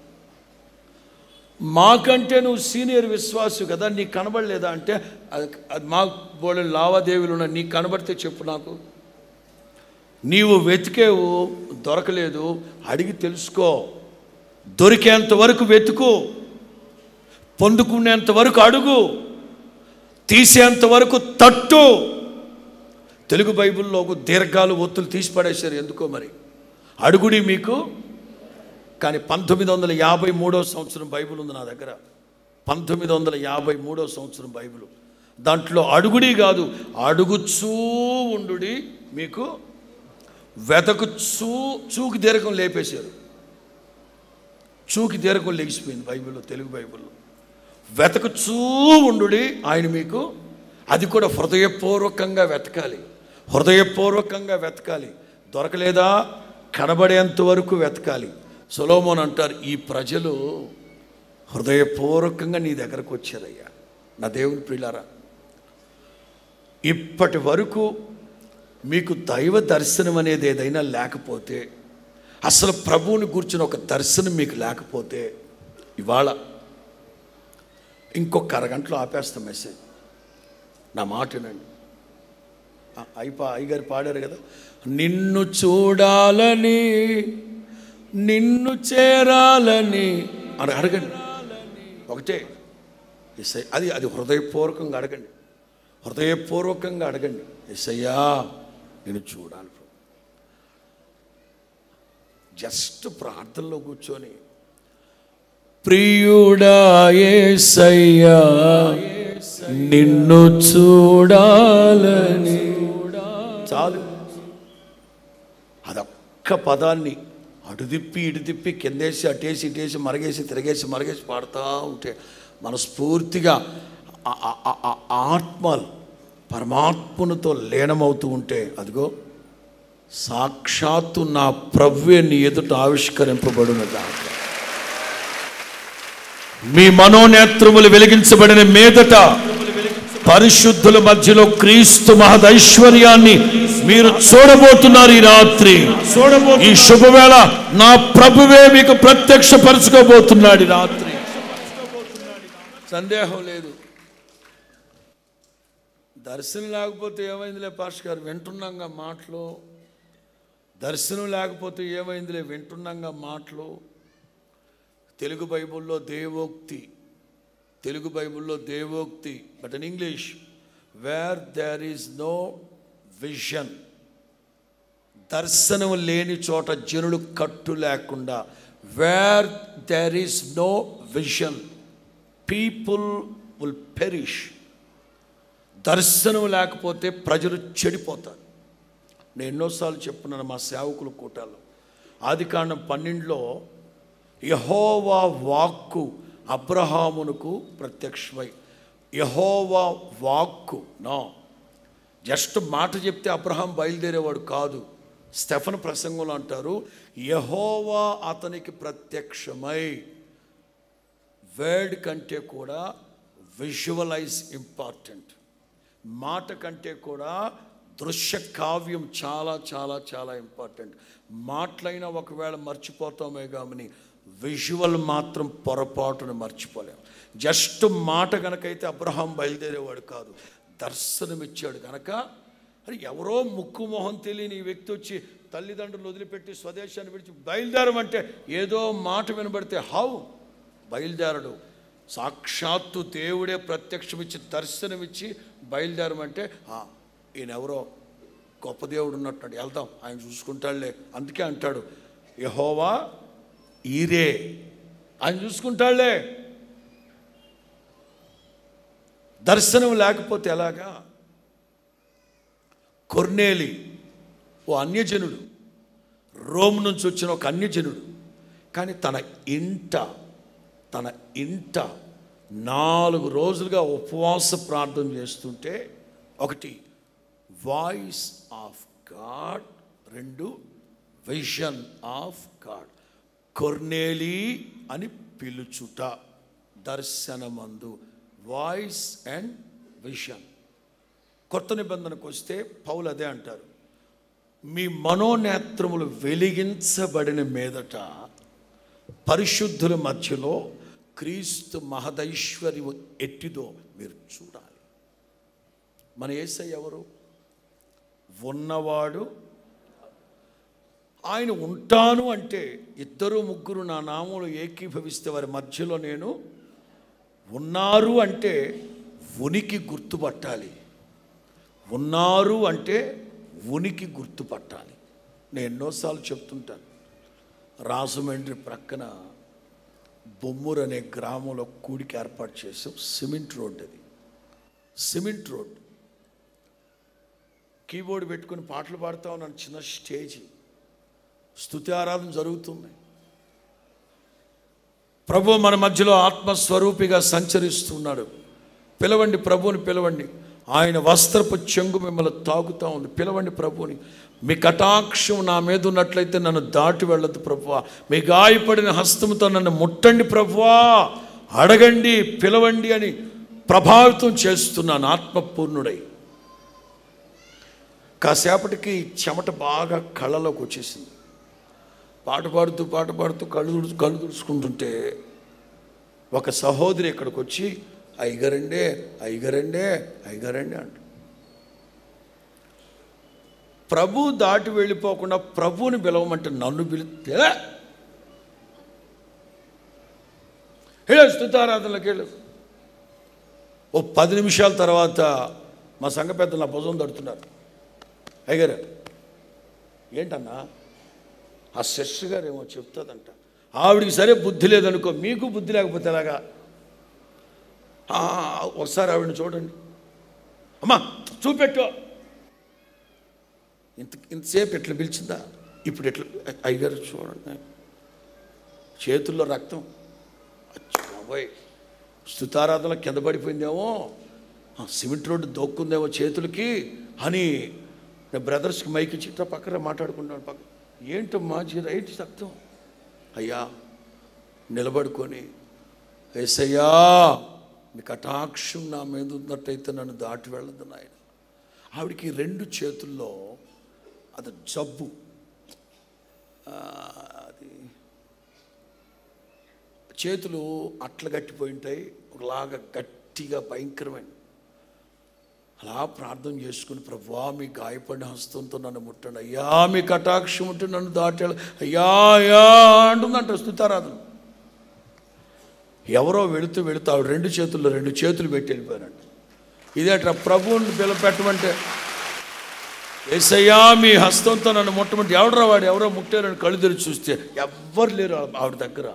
మాకంటే నువ్వు సీనియర్ విశ్వాసు కదా నీకు కనబడలేదా అంటే అది అది మా బోళ్ళ లావాదేవీలు ఉన్నాయి నీకు కనబడితే చెప్పు నాకు నీవు వెతికేవు దొరకలేదు అడిగి తెలుసుకో దొరికేంత వరకు వెతుకు పొందుకునేంత వరకు అడుగు తీసేంత వరకు తట్టు తెలుగు బైబిల్లో ఒక దీర్ఘాలు ఒత్తులు తీసి పడేశారు ఎందుకో మరి అడుగుడి మీకు కానీ పంతొమ్మిది వందల యాభై మూడో సంవత్సరం బైబిల్ ఉంది నా దగ్గర పంతొమ్మిది వందల యాభై మూడో సంవత్సరం బైబిల్ దాంట్లో అడుగుడి కాదు అడుగుచూ ఉండుడి మీకు వెతకుచూ చూకి దీర్ఘం లేపేశారు చూకి దీర్ఘం లేచిపోయింది బైబిల్లో తెలుగు బైబిల్లో వెతకుచూ ఉండుడి ఆయన మీకు అది కూడా హృదయపూర్వకంగా వెతకాలి హృదయపూర్వకంగా వెతకాలి దొరకలేదా కనబడేంత వరకు వెతకాలి సొలోమోన్ అంటారు ఈ ప్రజలు హృదయపూర్వకంగా నీ దగ్గరకు వచ్చారయ్యా నా దేవుని ప్రియులారా ఇప్పటి వరకు మీకు దైవ దర్శనం అనేది ఏదైనా లేకపోతే అసలు ప్రభువుని కూర్చుని ఒక దర్శనం మీకు లేకపోతే ఇవాళ ఇంకొక అరగంటలో ఆపేస్తాం మెసేజ్ నా మాట వినండి ఆ, అయిపో అయ్యగారు పాడారు కదా నిన్ను చూడాలని నిన్ను చేరాలని అని అడగండి ఒకటే ఎస్ఐ అది అది హృదయపూర్వకంగా అడగండి హృదయపూర్వకంగా అడగండి ఎస్ఐయా నేను చూడాలి ప్రభు. జస్ట్ ప్రార్థనలో కూర్చొని ప్రియుడా ఏసయ్యా నిన్ను చూడాలని చాలు అదొక్క పదాన్ని అటు తిప్పి ఇటు తిప్పి కిందేసి అటేసి ఇటేసి మరగేసి తిరగేసి మరగేసి పాడుతూ ఉంటే మనస్ఫూర్తిగా ఆ- ఆ- ఆ- ఆ ఆత్మలు పరమాత్మనుతో లీనమవుతూ ఉంటే అదిగో సాక్షాత్తు నా ప్రవ్వే నీ ఎదుట ఆవిష్కరింపబడిన మీ మనోనేత్రములు వెలిగించబడిన మీదట పరిశుద్ధుల మధ్యలో క్రీస్తు మహదైశ్వర్యాన్ని మీరు చూడబోతున్నారు ఈ రాత్రి ఈ శుభవేళ నా ప్రభువే మీకు ప్రత్యక్షపరచుకోబోతున్నాడు ఈ రాత్రి సందేహం లేదు దర్శనం లేకపోతే ఏమైందిలే పాస్ గారు వింటున్నాగా మాటలు దర్శనం లేకపోతే ఏమైందిలే వింటున్నాగా మాటలు తెలుగు బైబిల్లో దేవోక్తి తెలుగు బైబిల్లో దేవోక్తి but in English where there is no vision దర్శనం లేని చోట జనులు కట్టు లేకుండా where there is no vision people will perish దర్శనం లేకపోతే ప్రజలు చెడిపోతారు నేను ఎన్నోసార్లు చెప్పున్నాను మా సేవకుల కూటాలు ఆది కాండం పన్నెండులో యహోవా వాక్కు అబ్రహామునకు ప్రత్యక్షమై యహోవా వాక్కు నో జస్ట్ మాట చెప్తే అబ్రహాం బయలుదేరేవాడు కాదు స్టెఫన్ ప్రసంగంలో అంటారు యహోవా అతనికి ప్రత్యక్షమై వర్డ్ కంటే కూడా విజువలైజ్ ఇంపార్టెంట్ మాట కంటే కూడా దృశ్య కావ్యం చాలా చాలా చాలా ఇంపార్టెంట్ మాటలైనా ఒకవేళ మర్చిపోతామే కానీ విజువల్ మాత్రం పొరపాటును మర్చిపోలేం జస్ట్ మాట కనుకైతే అబ్రహాం బయలుదేరేవాడు కాదు దర్శనం ఇచ్చాడు కనుక అరే ఎవరో ముక్కు మొహం తెలియని ఈ వ్యక్తి వచ్చి తల్లిదండ్రులు వదిలిపెట్టి స్వదేశాన్ని విడిచి బయలుదేరమంటే ఏదో మాట వినబడితే హౌ బయలుదేరడు సాక్షాత్తు దేవుడే ప్రత్యక్షమిచ్చి దర్శనమిచ్చి బయలుదేరమంటే "ఆ, ఈయన ఎవరో గొప్ప దేవుడు ఉన్నట్టు వెళ్దాం ఆయన చూసుకుంటాడులే అందుకే అంటాడు యహోవా ఈరే ఆయన చూసుకుంటాడులే దర్శనం లేకపోతే ఎలాగా కొర్నేలి ఓ అన్యజనుడు రోమ్ నుంచి వచ్చిన ఒక అన్యజనుడు కానీ తన ఇంట తన ఇంట నాలుగు రోజులుగా ఉపవాస ప్రార్థన చేస్తుంటే ఒకటి వాయిస్ ఆఫ్ గాడ్ రెండు విజన్ ఆఫ్ గాడ్ కొర్నేలి అని పిలుచుట దర్శనమందు వాయిస్ అండ్ విజన్ కొత్త నిబంధనకు వస్తే పౌలు అదే అంటారు మీ మనోనేత్రములు వెలిగించబడిన మీదట పరిశుద్ధుల మధ్యలో క్రీస్తు మహదైశ్వర్యము ఎట్టిదో మీరు చూడాలి మన ఏసై ఎవరు ఉన్నవాడు ఆయన ఉంటాను అంటే ఇద్దరు ముగ్గురు నా నామంలో ఏకీభవిస్తే వారి మధ్యలో నేను ఉన్నారు అంటే ఉనికి గుర్తుపట్టాలి ఉన్నారు అంటే ఉనికి గుర్తుపట్టాలి నేను ఎన్నోసార్లు చెప్తుంటాను రాజమండ్రి ప్రక్కన బొమ్మూరు అనే గ్రామంలో కూడికి ఏర్పాటు చేసాం సిమెంట్ రోడ్ అది సిమెంట్ రోడ్ కీబోర్డ్ పెట్టుకుని పాటలు పాడుతూ ఉన్నాను చిన్న స్టేజీ స్తుతి ఆరాధన జరుగుతుంది ప్రభు మన మధ్యలో ఆత్మస్వరూపిగా సంచరిస్తున్నాడు పిలవండి ప్రభువుని పిలవండి ఆయన వస్త్రపు చెంగు మిమ్మల్ని తాగుతూ ఉంది పిలవండి ప్రభువుని మీ కటాక్షం నా మీద ఉన్నట్లయితే నన్ను దాటి వెళ్ళదు ప్రభువా మీ గాయపడిన హస్తముతో నన్ను ముట్టండి ప్రభువా అడగండి పిలవండి అని ప్రభావితం చేస్తున్నాను ఆత్మపూర్ణుడై కాసేపటికి చెమట బాగా కళ్ళలోకి వచ్చేసింది పాట పాడుతూ పాట పాడుతూ కళ్ళు తుడుచు కళ్ళు తుడుచుకుంటుంటే ఒక సహోదరి ఇక్కడికి వచ్చి అయ్యగారండే అయ్యగారండే అయ్యగారండే అంట ప్రభు దాటి వెళ్ళిపోకుండా ప్రభువుని పిలవమంటే నన్ను పిలిస్తే హే స్థుతారాధనలోకి వెళ్ళు ఓ పది నిమిషాల తర్వాత మా సంఘ పెద్దలు నా భుజం తడుతున్నారు అయ్యగారు ఏంటన్నా ఆ శిష్య గారు ఏమో చెప్తుందంట ఆవిడికి సరే బుద్ధి లేదనుకో మీకు బుద్ధి లేకపోతే ఎలాగా ఆ, ఒకసారి ఆవిడని చూడండి అమ్మా చూపెట్టు ఇంత ఇంతసేపు ఎట్లా పిలిచిందా ఇప్పుడు ఎట్లా అయ్యగారు చూడండి చేతుల్లో రక్తం అచ్చా బాబోయ్ స్థుతారాధన కింద పడిపోయిందేమో ఆ, సిమెంట్ రోడ్డు దోక్కుందేమో చేతులకి అని నా బ్రదర్స్కి మైక్ చిట్ట పక్కన మాట్లాడుకున్నాను పక్క ఏంటమ్మా జీ రైట్ రక్తం అయ్యా నిలబడుకొని ఏసయ్యా మీ కటాక్షం నా మీద ఉన్నట్టయితే నన్ను దాటి వెళ్ళదు నాయన ఆవిడికి రెండు చేతుల్లో అది జబ్బు ఆ, అది చేతులు అట్ల గట్టిపోయి ఉంటాయి ఒకలాగా గట్టిగా భయంకరమైన అలా ప్రార్థన చేసుకుని ప్రభువా మీ గాయపడిన హస్తంతో నన్ను ముట్టండి అయ్యా మీ కటాక్షం ఉంటే నన్ను దాటాడు అయ్యా అయ్యా అంటుందంట స్థుతారాధన ఎవరో వెళుతూ వెళుతూ ఆవిడ రెండు చేతుల్లో రెండు చేతులు పెట్టి వెళ్ళిపోయారంట ఇదేట్రా ప్రభువుని పిలపెట్టమంటే ఏసయ్యా మీ హస్తంతో నన్ను ముట్టమంటే ఎవడరా వాడు ఎవరో ముట్టారని కళ్ళు తెరిచి చూస్తే ఎవ్వరు లేరు ఆవిడ దగ్గర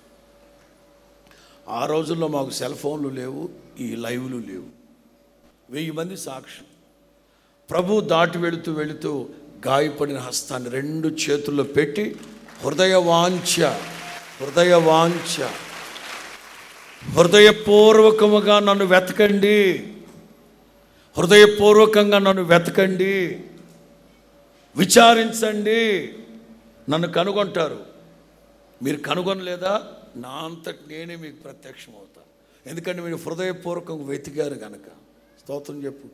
ఆ రోజుల్లో మాకు సెల్ ఫోన్లు లేవు ఈ లైవ్లు లేవు వెయ్యి మంది సాక్ష్యం ప్రభు దాటి వెళుతూ వెళుతూ గాయపడిన హస్తాన్ని రెండు చేతుల్లో పెట్టి హృదయ వాంఛ హృదయ వాంఛ హృదయపూర్వకముగా నన్ను వెతకండి హృదయపూర్వకంగా నన్ను వెతకండి విచారించండి నన్ను కనుగొంటారు మీరు కనుగొనలేదా నా అంతటి నేనే మీకు ప్రత్యక్షం అవుతా ఎందుకంటే మీరు హృదయపూర్వకంగా వెతికారు కనుక స్తోత్రం చెప్పు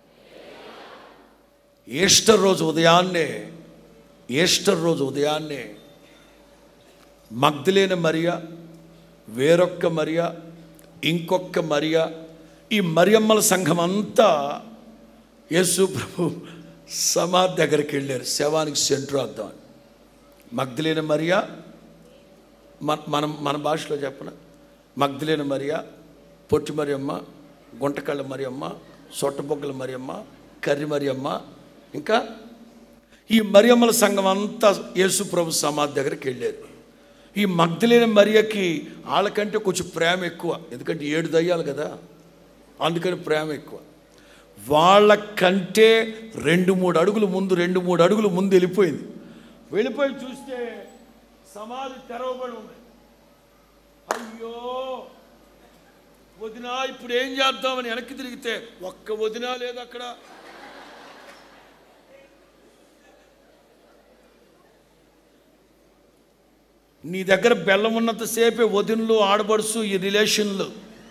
ఈస్టర్ రోజు ఉదయాన్నే ఈస్టర్ రోజు ఉదయాన్నే మగ్ధులేని మరియా వేరొక్క మరియా ఇంకొక మరియా ఈ మరియమ్మల సంఘం అంతా యేసు ప్రభు సమాధి దగ్గరికి వెళ్ళారు శవానికి సెంటర్ వద్దాం మగ్ధులేని మరియా మన మనం మన భాషలో చెప్పన మగ్ధులేని మరియా పొట్టి మరియమ్మ గుంటకళ్ళ మరియమ్మ సొట్టబొగ్గల మరియమ్మ కర్రి మరియమ్మ ఇంకా ఈ మరియమ్మల సంఘం అంతా యేసు ప్రభు సమాధి దగ్గరికి వెళ్ళారు ఈ మగ్ధులేని మరియకి వాళ్ళకంటే కొంచెం ప్రేమ ఎక్కువ ఎందుకంటే ఏడు దయ్యాలు కదా అందుకని ప్రేమ ఎక్కువ వాళ్ళకంటే రెండు మూడు అడుగులు ముందు రెండు మూడు అడుగులు ముందు వెళ్ళిపోయింది వెళ్ళిపోయి చూస్తే సమాధి తెరవబడి ఉంది అయ్యో వదినా ఇప్పుడు ఏం చేద్దామని వెనక్కి తిరిగితే ఒక్క వదినా లేదు అక్కడ నీ దగ్గర బెల్లం ఉన్నంతసేపే వదినలు ఆడబడుసు ఈ రిలేషన్లు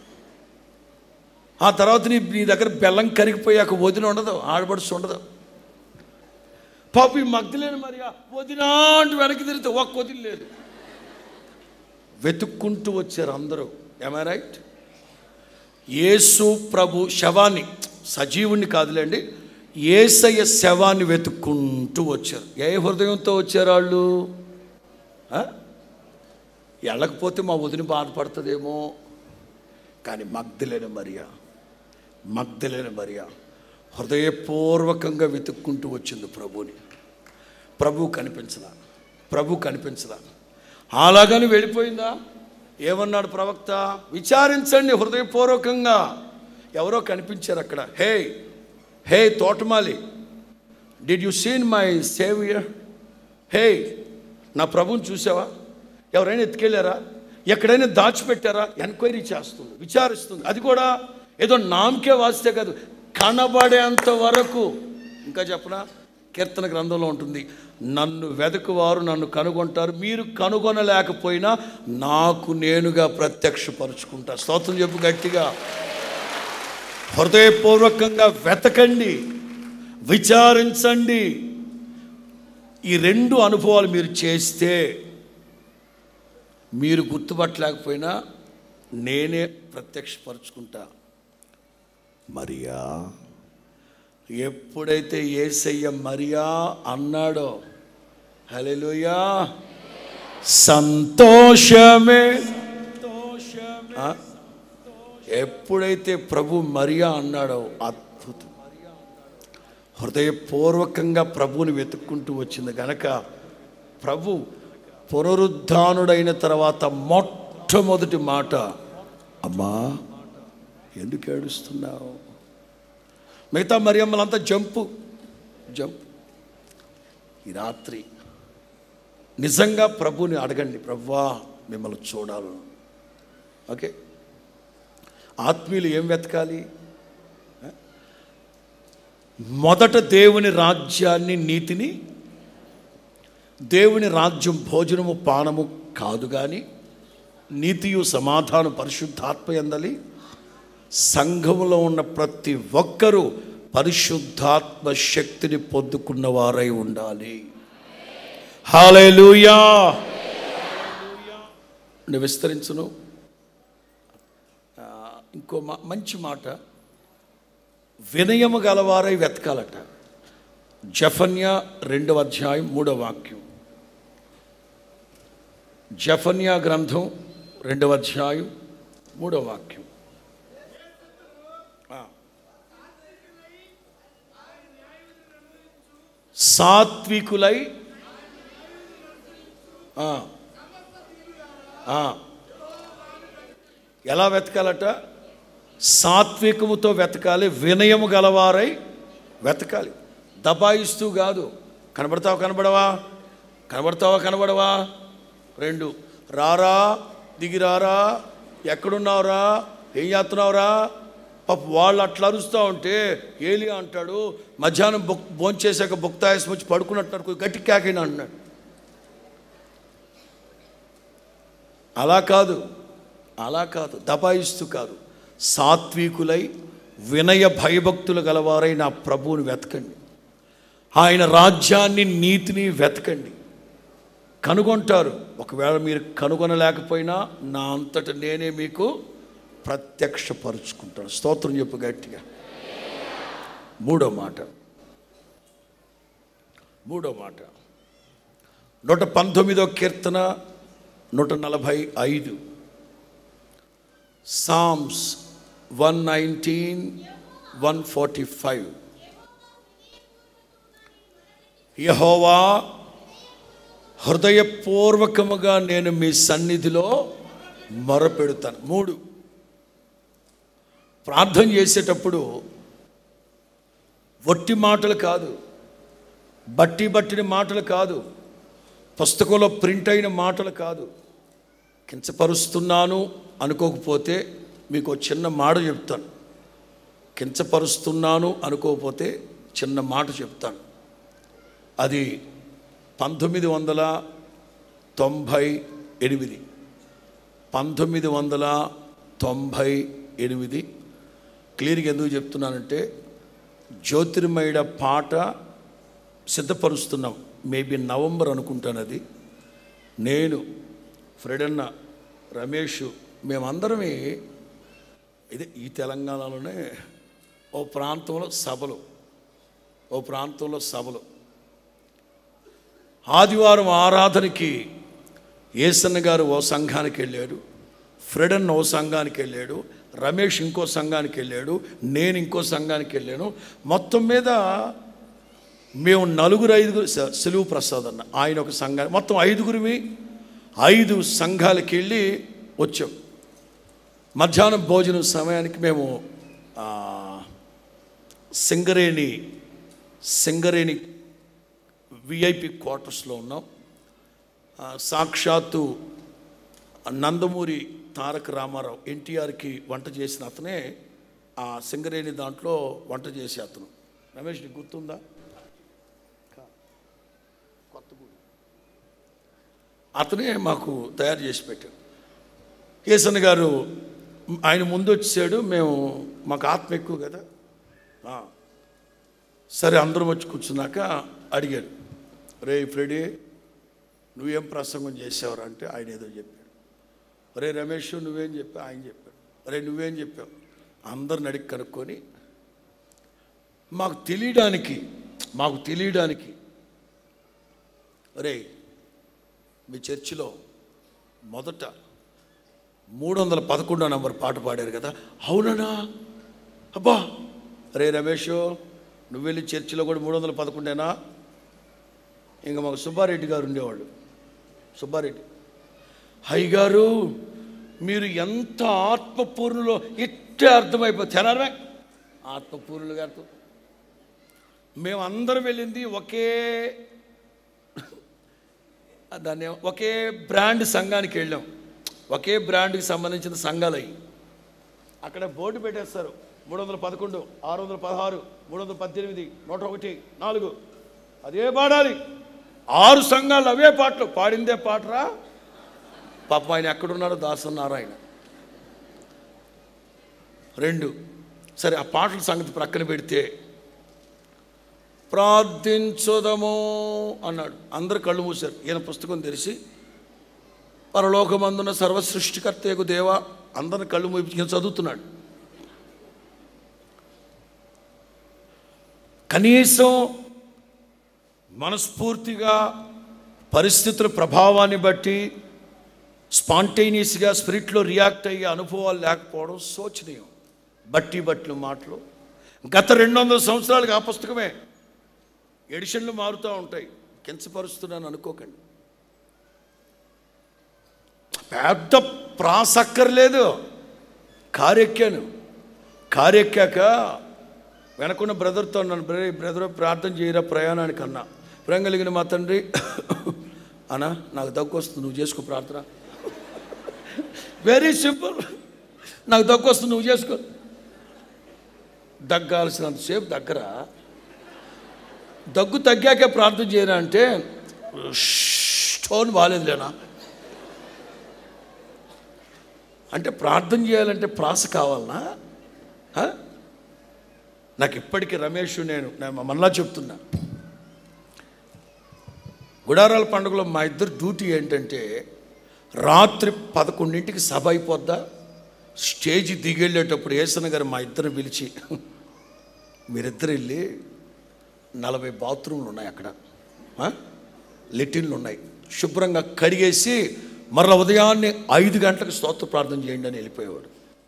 ఆ తర్వాత నీ నీ దగ్గర బెల్లం కరిగిపోయాక వదిన ఉండదు ఆడబడుసు ఉండదు పాప ఈ మగ్ధులేని మరి వదినా అంటూ వెనక్కి తిరిగితే ఒక్క వదిన లేదు వెతుక్కుంటూ వచ్చారు అందరూ ఏమై రైట్ యేసు ప్రభు శవాన్ని సజీవుణ్ణి కాదులేండి ఏసయ్య శవాన్ని వెతుక్కుంటూ వచ్చారు ఏ హృదయంతో వచ్చారు వాళ్ళు ఆ? వెళ్ళకపోతే మా వదిన బాధపడుతుందేమో కానీ మగ్ధులేని మరియా మగ్ధులేని మరియా హృదయపూర్వకంగా వెతుక్కుంటూ వచ్చింది ప్రభుని ప్రభు కనిపించలా ప్రభు కనిపించలా అలాగని వెళ్ళిపోయిందా ఏమన్నాడు ప్రవక్త విచారించండి హృదయపూర్వకంగా ఎవరో కనిపించారు అక్కడ హే హే తోటమాలి did you seen my saviour hey నా ప్రభుని చూసావా ఎవరైనా ఎత్తుకెళ్ళారా ఎక్కడైనా దాచిపెట్టారా ఎంక్వైరీ చేస్తుంది విచారిస్తుంది అది కూడా ఏదో నామకే వాస్తే కాదు కనబడేంత వరకు ఇంకా చెప్పనా కీర్తన గ్రంథంలో ఉంటుంది నన్ను వెదకువారు నన్ను కనుగొంటారు మీరు కనుగొనలేకపోయినా నాకు నేనుగా ప్రత్యక్షపరుచుకుంటా స్తోత్రం చెప్పు గట్టిగా హృదయపూర్వకంగా వెతకండి విచారించండి ఈ రెండు అనుభవాలు మీరు చేస్తే మీరు గుర్తుపట్టలేకపోయినా నేనే ప్రత్యక్షపరుచుకుంటా మరియా ఎప్పుడైతే ఏసయ్య మరియా అన్నాడో హల్లెలూయా సంతోషమే ఆ? ఎప్పుడైతే ప్రభు మరియా అన్నాడో అద్భుతం హృదయపూర్వకంగా ప్రభువుని వెతుక్కుంటూ వచ్చింది గనక ప్రభు పునరుద్ధానుడైన తర్వాత మొట్టమొదటి మాట అమ్మా ఎందుకు ఏడుస్తున్నావు మిగతా మరియమ్మలంతా జంపు జంప్ ఈ రాత్రి నిజంగా ప్రభుని అడగండి ప్రభువా మిమ్మల్ని చూడాలి ఓకే ఆత్మీయులు ఏం వెతకాలి మొదట దేవుని రాజ్యాన్ని నీతిని దేవుని రాజ్యం భోజనము పానము కాదు కానీ నీతియు సమాధానం పరిశుద్ధాత్మ ఎందలి సంఘములో ఉన్న ప్రతి ఒక్కరూ పరిశుద్ధాత్మ శక్తిని పొందుకున్న వారై ఉండాలి హాలేలుయా నేను విస్తరించును ఆ, ఇంకో మా మంచి మాట వినయము గలవారై వెతకాలట జఫన్యా రెండవ అధ్యాయం మూడవ వాక్యం జఫన్యా గ్రంథం రెండవ అధ్యాయం మూడవ వాక్యం ఆ. సాత్వికులై ఆ. ఆ. ఎలా వెతకాలట సాత్వికముతో వెతకాలి వినయము గలవారై వెతకాలి దబాయిస్తూ కాదు కనబడతావా కనబడవా కనబడతావా కనబడవా రెండు రారా దిగిరారా ఎక్కడున్నావురా ఏం చేస్తున్నావురా పాప వాళ్ళు అట్లా అరుస్తూ ఉంటే ఏలి అంటాడు మధ్యాహ్నం బొక్ భోంచేసాక బొక్తాయసం వచ్చి పడుకున్నట్టున్నారు కొంచెం గట్టి కేకైనా అంటున్నాడు అలా కాదు అలా కాదు దబాయిస్తూ కాదు సాత్వికులై వినయ భయభక్తులు గలవారై నా ప్రభువుని వెతకండి ఆయన రాజ్యాన్ని నీతిని వెతకండి కనుగొంటారు ఒకవేళ మీరు కనుగొనలేకపోయినా నా అంతట నేనే మీకు ప్రత్యక్షపరుచుకుంటాను స్తోత్రం చెప్పు గట్టిగా మూడో మాట మూడో మాట నూట పంతొమ్మిదో కీర్తన నూట నలభై ఐదు Psalms one nineteen one forty five యహోవా హృదయపూర్వకముగా నేను మీ సన్నిధిలో మొరపెడుతాను మూడు ప్రార్థన చేసేటప్పుడు వట్టి మాటలు కాదు బట్టి బట్టిన మాటలు కాదు పుస్తకంలో ప్రింట్ అయిన మాటలు కాదు కించపరుస్తున్నాను అనుకోకపోతే మీకు ఒక చిన్న మాట చెప్తాను కించపరుస్తున్నాను అనుకోకపోతే చిన్న మాట చెప్తాను అది పంతొమ్మిది వందల తొంభై ఎనిమిది పంతొమ్మిది వందల తొంభై ఎనిమిది క్లియర్గా ఎందుకు చెప్తున్నానంటే జ్యోతిర్మయుడ పాట సిద్ధపరుస్తున్నాం మేబీ నవంబర్ అనుకుంటాను అది నేను ఫ్రెడన్న రమేష్ మేమందరమే ఇదే ఈ తెలంగాణలోనే ఓ ప్రాంతంలో సభలు ఓ ప్రాంతంలో సభలు ఆదివారం ఆరాధనకి ఏసన్న గారు ఓ సంఘానికి వెళ్ళాడు ఫ్రెడన్ ఓ సంఘానికి వెళ్ళాడు రమేష్ ఇంకో సంఘానికి వెళ్ళాడు నేను ఇంకో సంఘానికి వెళ్ళాను మొత్తం మీద మేము నలుగురు ఐదుగురు స- సెలువు ప్రసాద్ అన్న ఆయన ఒక సంఘానికి మొత్తం ఐదుగురిమి ఐదు సంఘాలకి వెళ్ళి వచ్చాం మధ్యాహ్నం భోజనం సమయానికి మేము ఆ, సింగరేణి సింగరేణి విఐపి క్వార్టర్స్లో ఉన్నాం ఆ, సాక్షాత్తు నందమూరి తారక రామారావు ఎన్టీఆర్కి వంట చేసిన అతనే ఆ సింగరేణి దాంట్లో వంట చేసే అతను రమేష్ నీకు గుర్తుందా కొత్తగూడెం అతనే మాకు తయారు చేసి పెట్టాడు కేసన్న గారు ఆయన ముందు వచ్చాడు మేము మాకు ఆత్మ ఎక్కువ కదా ఆ, సరే అందరం వచ్చి కూర్చున్నాక అడిగాడు రే ఫ్రెడీ నువ్వేం ప్రసంగం చేసావురా అంటే ఆయన ఏదో చెప్పాడు రే రమేష్ నువ్వేం చెప్పావు ఆయన చెప్పాడు రే నువ్వేం చెప్పావు అందరిని అడిగి కనుక్కొని మాకు తెలియడానికి మాకు తెలియడానికి రే మీ చర్చిలో మొదట మూడు వందల పదకొండో నంబర్ పాట పాడారు కదా అవునన్నా అబ్బా రే రమేష్ నువ్వు వెళ్ళి చర్చిలో కూడా మూడు వందల పదకొండేనా ఇంకా మాకు సుబ్బారెడ్డి గారు ఉండేవాళ్ళు సుబ్బారెడ్డి హై గారు మీరు ఎంత ఆత్మపూర్ణులో ఇట్టే అర్థమైపోతుంది తెనారమే ఆత్మపూర్ణులు గారితో మేము అందరం వెళ్ళింది ఒకే దాన్ని ఏమ- ఒకే బ్రాండ్ సంఘానికి వెళ్ళాం ఒకే బ్రాండ్కి సంబంధించిన సంఘాలు అవి అక్కడ బోర్డు పెట్టేస్తారు మూడు వందల పదకొండు ఆరు వందల పదహారు మూడు వందల పద్దెనిమిది నూట ఒకటి నాలుగు అదే పాడాలి ఆరు సంఘాలు అవే పాటలు పాడిందే పాటరా పాపం ఆయన ఎక్కడున్నారో దాసన్ నారాయణ రెండు సరే ఆ పాటల సంగతి ప్రక్కన పెడితే ప్రార్థించుదము అన్నాడు అందరు కళ్ళు మూశారు ఈయన పుస్తకం తెరిచి పరలోకమందున సర్వసృష్టికర్తయకు దేవ అందరిని కళ్ళు మూపించి చదువుతున్నాడు కనీసం మనస్ఫూర్తిగా పరిస్థితుల ప్రభావాన్ని బట్టి స్పాంటేనియస్గా స్పిరిట్లో రియాక్ట్ అయ్యే అనుభవాలు లేకపోవడం శోచనీయం బట్టి బట్టిన మాటలు గత రెండు వందల సంవత్సరాలుగా ఆ పుస్తకమే ఎడిషన్లు మారుతూ ఉంటాయి కించపరుస్తున్నాను అనుకోకండి పెద్ద ప్రాసక్కర్లేదు కారెక్కాను కారెక్కాక వెనకున్న బ్రదర్తో అన్నాను బ్రదర్ బ్రదర్ ప్రార్థన చేయరా ప్రయాణానికి అన్నా ప్రేమ కలిగిన మా తండ్రి అన్నా నాకు దగ్గు వస్తుంది నువ్వు చేసుకో ప్రార్థన వెరీ సింపుల్ నాకు దగ్గు వస్తుంది నువ్వు చేసుకో దగ్గాల్సినంతసేపు దగ్గర దగ్గు తగ్గాకే ప్రార్థన చేయరా అంటే స్టోన్ బాగాలేదులేనా అంటే ప్రార్థన చేయాలంటే ప్రాస కావాలనా ఆ? నాకు ఇప్పటికీ రమేష్ నేను నేను మళ్ళా చెప్తున్నా గుడారాల పండుగలో మా ఇద్దరు డ్యూటీ ఏంటంటే రాత్రి పదకొండింటికి సభ అయిపోద్దా స్టేజ్ దిగెళ్ళేటప్పుడు ఏసన గారు మా ఇద్దరిని పిలిచి మీరిద్దరు వెళ్ళి నలభై బాత్రూమ్లు ఉన్నాయి అక్కడ ఆ? లెటిన్లు ఉన్నాయి శుభ్రంగా కడిగేసి మరల ఉదయాన్నే ఐదు గంటలకు స్తోత్ర ప్రార్థన చేయండి అని వెళ్ళిపోయేవాడు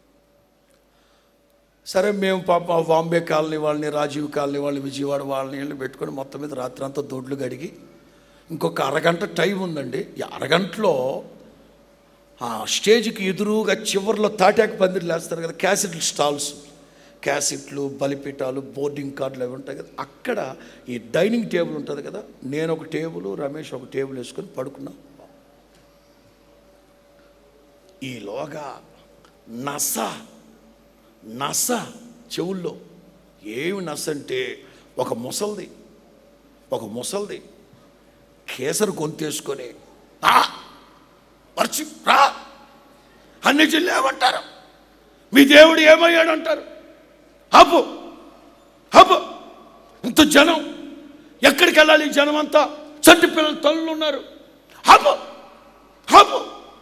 సరే మేము పాప బాంబే కాలనీ వాళ్ళని రాజీవ్ కాలనీ వాళ్ళని విజయవాడ వాళ్ళని వీళ్ళని పెట్టుకొని మొత్తం మీద రాత్రి అంతా దొడ్లు కడిగి ఇంకొక అరగంట టైం ఉందండి ఈ అరగంటలో ఆ స్టేజ్కి ఎదురుగా చివర్లో తాటాకు పందిరి వేస్తారు కదా క్యాసెట్ స్టాల్స్ క్యాసెట్లు బలిపీఠాలు బోర్డింగ్ కార్డులు అవి ఉంటాయి కదా అక్కడ ఈ డైనింగ్ టేబుల్ ఉంటుంది కదా నేను ఒక టేబుల్ రమేష్ ఒక టేబుల్ వేసుకొని పడుకున్నాం ఈలోగా నస నస చెవుల్లో ఏమి నస అంటే ఒక ముసల్ది ఒక ముసల్ది కేసరు గొంతేసుకొని "ఆ, వర్షి రా అన్ని జిల్లేమంటారు మీ దేవుడు ఏమయ్యాడు అంటారు ఆపు ఆపు ఇంత జనం ఎక్కడికి వెళ్ళాలి ఈ జనం అంతా చంటి పిల్లలు తల్లులు ఉన్నారు ఆపు ఆపు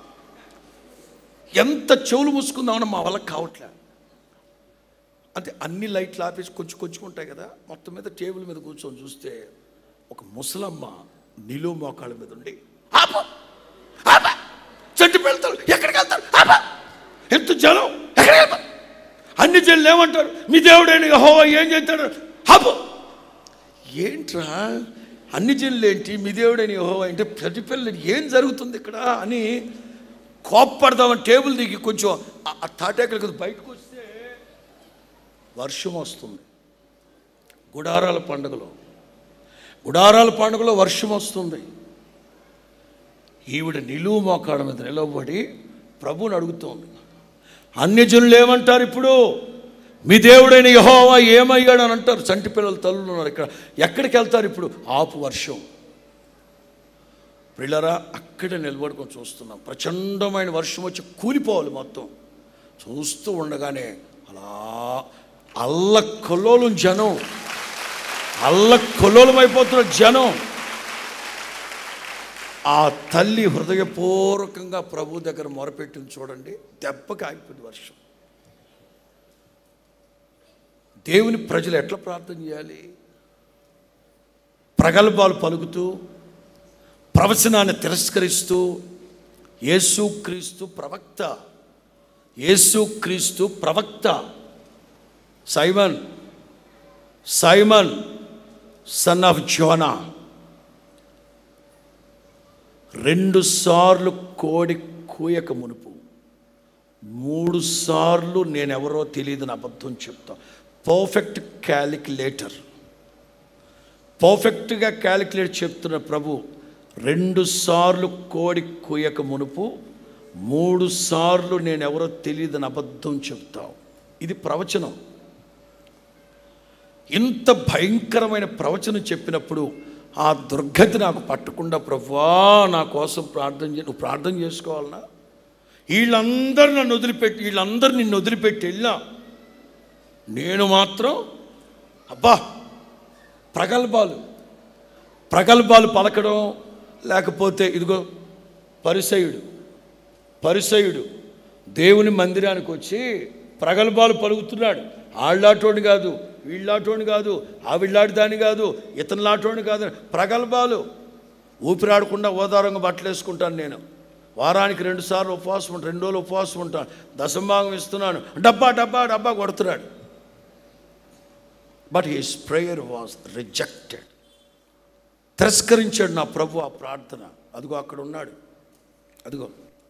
ఎంత చెవులు మూసుకుందామని మా వాళ్ళకి కావట్లే అంటే అన్ని లైట్లు ఆపేసి కొంచెం కొంచెం ఉంటాయి కదా మొత్తం మీద టేబుల్ మీద కూర్చొని చూస్తే ఒక ముసలమ్మ నిలువు మోకాళ్ళ మీద ఉండి ఆపు ఆప చెట్టు పెడతారు ఎక్కడికి వెళ్తారు ఆప ఎంత జనం ఎక్కడికి వెళ్తారు అన్ని జనులు ఏమంటారు మీ దేవుడైన యెహోవా ఏం చేస్తాడు ఆపు ఏంట్రా అన్ని జనులు ఏంటి మీ దేవుడైన యెహోవా అంటే ప్రతి పిల్లలు ఏం జరుగుతుంది ఇక్కడ అని కోప్పడదామని టేబుల్ దిగి కొంచెం ఆ- ఆ తాటాకులకి బయటకు వస్తే వర్షం వస్తుంది గుడారాల పండుగలో గుడారాల పండుగలో వర్షం వస్తుంది ఈవిడ నిలువు మోకాడ మీద నిలవబడి ప్రభువుని అడుగుతోంది అన్యజనులు ఏమంటారు ఇప్పుడు మీ దేవుడైన యహోవా ఏమయ్యాడు అని అంటారు చంటి పిల్లల తల్లులు ఉన్నారు ఇక్కడ ఎక్కడికి వెళ్తారు ఇప్పుడు ఆపు వర్షం పిల్లరా అక్కడే నిలబడుకొని చూస్తున్నాం ప్రచండమైన వర్షం వచ్చి కూలిపోవాలి మొత్తం చూస్తూ ఉండగానే అలా అల్ల కొల్లోలం జనం అల్ల కొల్లోలం అయిపోతున్న జనం ఆ తల్లి హృదయపూర్వకంగా ప్రభు దగ్గర మొరపెట్టింది చూడండి దెబ్బకి ఆగిపోయింది వర్షం దేవుని ప్రజలు ఎట్లా ప్రార్థన చేయాలి ప్రగల్భాలు పలుకుతూ ప్రవచనాన్ని తిరస్కరిస్తూ యేసుక్రీస్తు ప్రవక్త యేసుక్రీస్తు ప్రవక్త Simon Simon son of Jonah రెండు సార్లు కోడి కూయక మునుపు మూడు సార్లు నేనెవరో తెలియదని అబద్ధం చెప్తా పర్ఫెక్ట్ క్యాలిక్యులేటర్ పర్ఫెక్ట్గా క్యాలిక్యులేట్ చెప్తున్న ప్రభు రెండు సార్లు కోడి కూయక మునుపు మూడు సార్లు నేనెవరో తెలియదని అబద్ధం చెప్తావు ఇది ప్రవచనం ఇంత భయంకరమైన ప్రవచనం చెప్పినప్పుడు ఆ దుర్గతి నాకు పట్టకుండా ప్రభువా నా కోసం ప్రార్థన చే నువ్వు ప్రార్థన చేసుకోవాలనా వీళ్ళందరూ నన్ను వదిలిపెట్టి వీళ్ళందరూ నిన్ను వదిలిపెట్టి వెళ్ళా నేను మాత్రం అబ్బా ప్రగల్భాలు ప్రగల్భాలు పలకడం లేకపోతే ఇదిగో పరిసయుడు పరిసయుడు దేవుని మందిరానికి వచ్చి ప్రగల్భాలు పలుకుతున్నాడు ఆళ్ళాటోడు కాదు వీళ్ళాటోని కాదు ఆ వీళ్ళాటి దాని కాదు ఇతను లాటోని కాదు ప్రగల్భాలు ఊపిరాడకుండా ఓదారంగా బట్టలు వేసుకుంటాను నేను వారానికి రెండు సార్లు ఉపవాసం ఉంటాను రెండు రోజులు ఉపవాసం ఉంటాను దశంభాగం ఇస్తున్నాను డబ్బా డబ్బా డబ్బా కొడుతున్నాడు but his prayer was rejected తిరస్కరించాడు నా ప్రభు ఆ ప్రార్థన అదిగో అక్కడ ఉన్నాడు అదిగో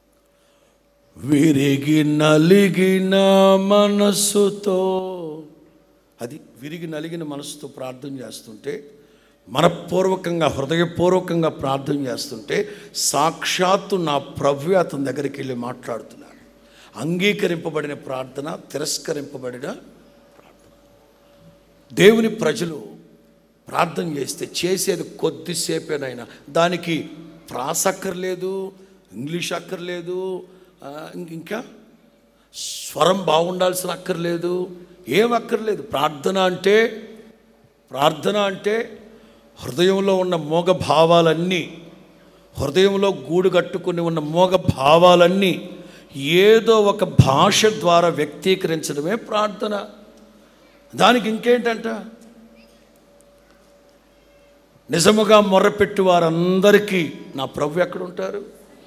విరిగి నలిగిన మనస్సుతో అది విరిగి నలిగిన మనసుతో ప్రార్థన చేస్తుంటే మనపూర్వకంగా హృదయపూర్వకంగా ప్రార్థన చేస్తుంటే సాక్షాత్తు నా ప్రభు అతని దగ్గరికి వెళ్ళి మాట్లాడుతున్నాడు అంగీకరింపబడిన ప్రార్థన తిరస్కరింపబడిన ప్రార్థన దేవుని ప్రజలు ప్రార్థన చేస్తే చేసేది కొద్దిసేపేనైనా దానికి ప్రాస అక్కర్లేదు ఇంగ్లీష్ అక్కర్లేదు ఆ, ఇంక- ఇంకా స్వరం బాగుండాల్సిన అక్కర్లేదు ఏం అక్కర్లేదు ప్రార్థన అంటే ప్రార్థన అంటే హృదయంలో ఉన్న మోగ భావాలన్నీ హృదయంలో గూడు కట్టుకుని ఉన్న మోగ భావాలన్నీ ఏదో ఒక భాష ద్వారా వ్యక్తీకరించడమే ప్రార్థన దానికి ఇంకేంటంట నిజముగా మొర్రపెట్టి వారందరికీ నా ప్రభు ఎక్కడ ఉంటారు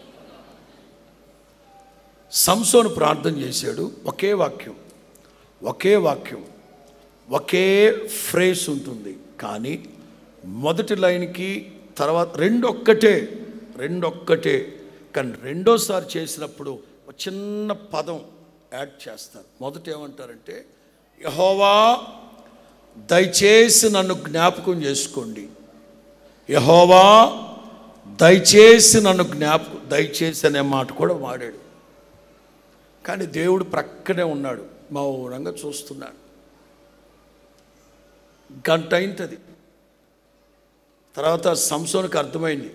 సంసోను ప్రార్థన చేశాడు ఒకే వాక్యం ఒకే వాక్యం ఒకే ఫ్రేస్ ఉంటుంది కానీ మొదటి లైన్కి తర్వాత రెండొక్కటే రెండొక్కటే కానీ రెండోసారి చేసినప్పుడు ఒక చిన్న పదం యాడ్ చేస్తారు మొదట ఏమంటారంటే యహోవా దయచేసి నన్ను జ్ఞాపకం చేసుకోండి యహోవా దయచేసి నన్ను జ్ఞాపకం దయచేసి అనే మాట కూడా వాడాడు కానీ దేవుడు ప్రక్కనే ఉన్నాడు మౌనంగా చూస్తున్నాడు గంట అయింది తర్వాత సంసోనికి అర్థమైంది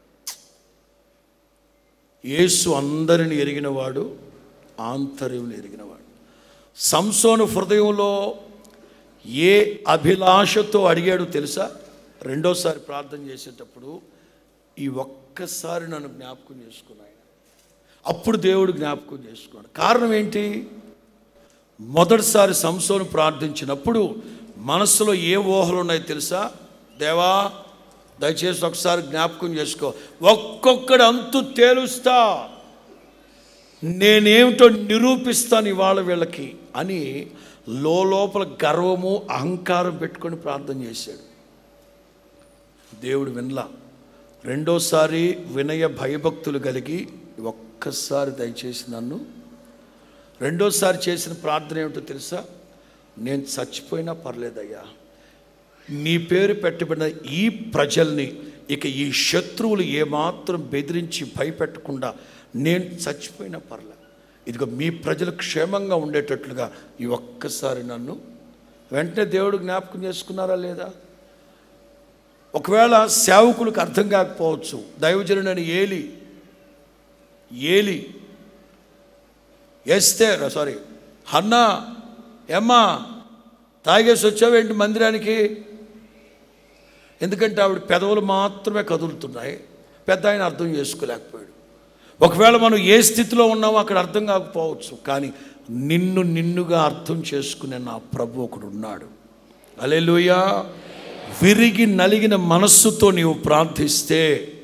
యేసు అందరిని ఎరిగినవాడు ఆంతర్యం ఎరిగినవాడు సంసోను హృదయంలో ఏ అభిలాషతో అడిగాడో తెలుసా రెండోసారి ప్రార్థన చేసేటప్పుడు ఈ ఒక్కసారి నన్ను జ్ఞాపకం చేసుకున్నాయి అప్పుడు దేవుడు జ్ఞాపకం చేసుకున్నాడు కారణం ఏంటి మొదటిసారి సంసోను ప్రార్థించినప్పుడు మనసులో ఏ ఊహలు ఉన్నాయో తెలుసా దేవా దయచేసి ఒకసారి జ్ఞాపకం చేసుకో ఒక్కొక్కడు అంతు తేలుస్తా నేనేమిటో నిరూపిస్తాను ఇవాళ వీళ్ళకి అని లోపల గర్వము అహంకారం పెట్టుకొని ప్రార్థన చేశాడు దేవుడు వినలా రెండోసారి వినయ భయభక్తులు కలిగి ఒక్కసారి దయచేసి నన్ను రెండోసారి చేసిన ప్రార్థన ఏమిటో తెలుసా నేను చచ్చిపోయినా పర్లేదయ్యా నీ పేరు పెట్టబడిన ఈ ప్రజల్ని ఇక ఈ శత్రువులు ఏమాత్రం బెదిరించి భయపెట్టకుండా నేను చచ్చిపోయినా పర్లే ఇదిగో మీ ప్రజలు క్షేమంగా ఉండేటట్లుగా ఈ ఒక్కసారి నన్ను వెంటనే దేవుడు జ్ఞాపకం చేసుకున్నారా లేదా ఒకవేళ సేవకులకు అర్థం కాకపోవచ్చు దైవజనుడని ఏలి ఏలి ఎస్తే సారీ హన్నా ఎమ్మా తాగేసి వచ్చావేంటి మందిరానికి ఎందుకంటే ఆవిడ పెదవులు మాత్రమే కదులుతున్నాయి పెద్ద ఆయన అర్థం చేసుకోలేకపోయాడు ఒకవేళ మనం ఏ స్థితిలో ఉన్నామో అక్కడ అర్థం కాకపోవచ్చు కానీ నిన్ను నిన్నుగా అర్థం చేసుకునే నా ప్రభు ఒకడు ఉన్నాడు అలెలుయా విరిగి నలిగిన మనస్సుతో నీవు ప్రార్థిస్తే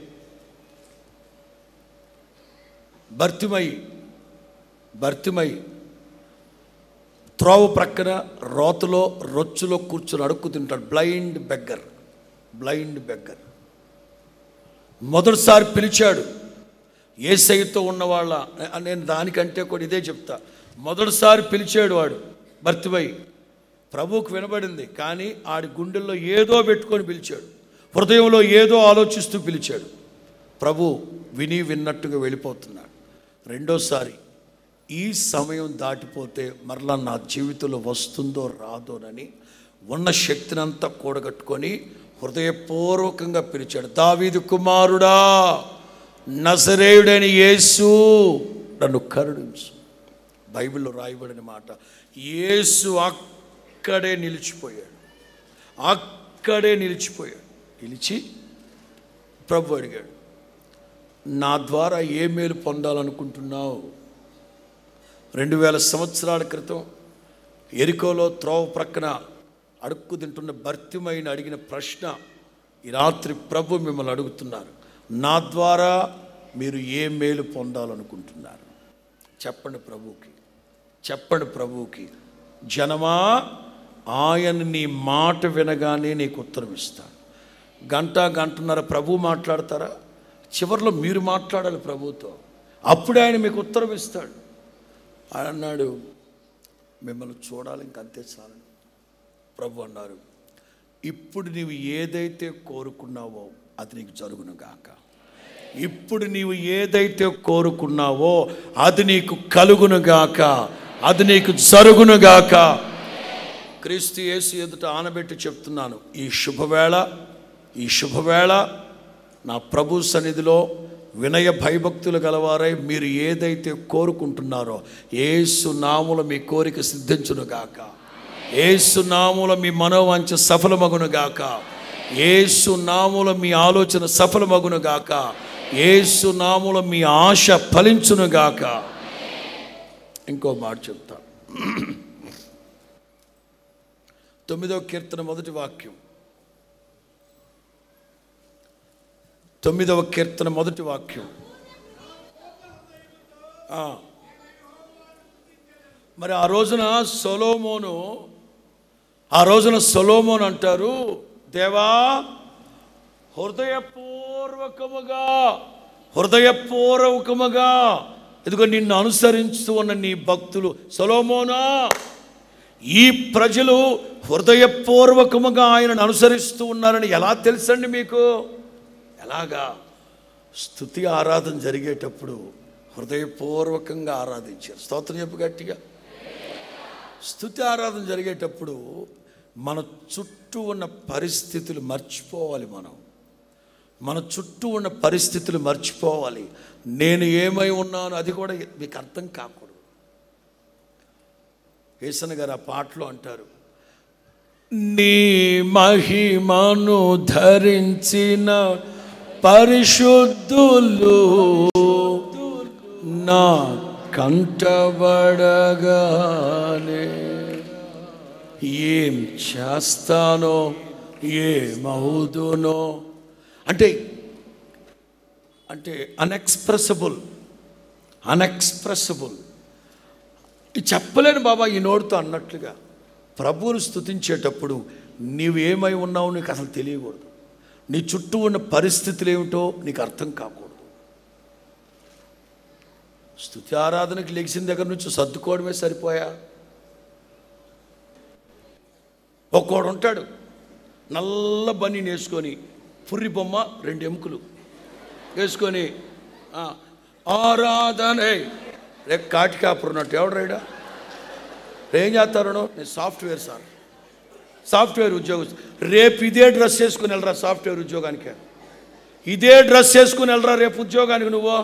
భర్తిమై భర్తిమై త్రోవ ప్రక్కన రోతలో రొచ్చులో కూర్చొని అడుక్కు తింటాడు బ్లైండ్ బెగ్గర్ బ్లైండ్ బెగ్గర్ మొదటిసారి పిలిచాడు ఏసైతో ఉన్నవాళ్ళ నేను దానికంటే కూడా ఇదే చెప్తా మొదటిసారి పిలిచాడు వాడు భర్తివై ప్రభువుకు వినబడింది కానీ ఆడి గుండెల్లో ఏదో పెట్టుకొని పిలిచాడు హృదయంలో ఏదో ఆలోచిస్తూ పిలిచాడు ప్రభు విని విన్నట్టుగా వెళ్ళిపోతున్నాడు రెండోసారి ఈ సమయం దాటిపోతే మరలా నా జీవితంలో వస్తుందో రాదోనని ఉన్న శక్తినంతా కూడగట్టుకొని హృదయపూర్వకంగా పిలిచాడు దావీదు కుమారుడా నజరేయుడని యేసు నన్ను కరుణించు బైబిల్లో రాయబడిన మాట యేసు అక్కడే నిలిచిపోయాడు అక్కడే నిలిచిపోయాడు నిలిచి ప్రభు అడిగాడు నా ద్వారా ఏ మేలు పొందాలనుకుంటున్నావు రెండు వేల సంవత్సరాల క్రితం ఎరికోలో త్రోవ ప్రక్కన అడుక్కు తింటున్న భర్తిమైన అడిగిన ప్రశ్న ఈ రాత్రి ప్రభు మిమ్మల్ని అడుగుతున్నారు నా ద్వారా మీరు ఏ మేలు పొందాలనుకుంటున్నారు చెప్పండి ప్రభువుకి చెప్పండి ప్రభువుకి జనమా ఆయన నీ మాట వినగానే నీకు ఉత్తరం ఇస్తాడు గంట గంటన్నర ప్రభు మాట్లాడతారా చివరిలో మీరు మాట్లాడాలి ప్రభుతో అప్పుడే ఆయన మీకు ఉత్తరం ఇస్తాడు ఆయన అన్నాడు మిమ్మల్ని చూడాలి ఇంకంతే చాలు ప్రభు అన్నారు ఇప్పుడు నీవు ఏదైతే కోరుకున్నావో అది నీకు జరుగును గాక ఇప్పుడు నీవు ఏదైతే కోరుకున్నావో అది నీకు కలుగును గాక అది నీకు జరుగును గాక క్రీస్తు యేసు ఎదుట ఆనబెట్టి చెప్తున్నాను ఈ శుభవేళ ఈ శుభవేళ నా ప్రభు సన్నిధిలో వినయ భయభక్తులు గలవారై మీరు ఏదైతే కోరుకుంటున్నారో ఏసు నాముల మీ కోరిక సిద్ధించును గాక ఏసు నాముల మీ మనోవాంఛ సఫలమగును గాక ఏసు నాముల మీ ఆలోచన సఫలమగును గాక ఏసు నాముల మీ ఆశ ఫలించును గాక ఇంకో మాట చెప్తా తొమ్మిదో కీర్తన మొదటి వాక్యం తొమ్మిదవ కీర్తన మొదటి వాక్యం ఆ. మరి ఆ రోజున సొలోమోను ఆ రోజున సొలోమోన్ అంటారు దేవా హృదయపూర్వకముగా హృదయపూర్వకముగా ఇదిగో నిన్ను అనుసరిస్తూ ఉన్న నీ భక్తులు సొలోమోనా ఈ ప్రజలు హృదయపూర్వకముగా ఆయనను అనుసరిస్తూ ఉన్నారని ఎలా తెలుసండి మీకు ఎలాగా స్థుతి ఆరాధన జరిగేటప్పుడు హృదయపూర్వకంగా ఆరాధించారు స్తోత్రం చెప్పు గట్టిగా స్థుతి ఆరాధన జరిగేటప్పుడు మన చుట్టూ ఉన్న పరిస్థితులు మర్చిపోవాలి మనం మన చుట్టూ ఉన్న పరిస్థితులు మర్చిపోవాలి నేను ఏమై ఉన్నాను అది కూడా మీకు అర్థం కాకూడదు ఏసన్న గారు ఆ పాటలో అంటారు నీ మహిమను ధరించిన పరిశుద్ధులు నా కంటబడగానే ఏం చేస్తానో ఏమవుదునో అంటే అంటే అన్ఎక్స్ప్రెసబుల్ అన్ఎక్స్ప్రెసబుల్ ఇది చెప్పలేను బాబా ఈ నోటితో అన్నట్లుగా ప్రభువును స్తుతించేటప్పుడు నీవు ఏమై ఉన్నావు నీకు అసలు తెలియకూడదు నీ చుట్టూ ఉన్న పరిస్థితులు ఏమిటో నీకు అర్థం కాకూడదు స్థుతి ఆరాధనకి లెగిసిన దగ్గర నుంచి సర్దుకోవడమే సరిపోయా ఒక్కోడు ఉంటాడు నల్ల బని వేసుకొని పుర్రి బొమ్మ రెండు ఎముకలు వేసుకొని ఆ, ఆరాధన ఏయ్, రే కాటి కాపురున్నట్టు ఎవడు రైడా ఏం చేస్తారనో నేను సాఫ్ట్వేర్ సార్ సాఫ్ట్వేర్ ఉద్యోగం రేపు ఇదే డ్రెస్ వేసుకుని వెళ్ళరా సాఫ్ట్వేర్ ఉద్యోగానికి ఇదే డ్రెస్ వేసుకుని వెళ్ళరా రేపు ఉద్యోగానికి నువ్వు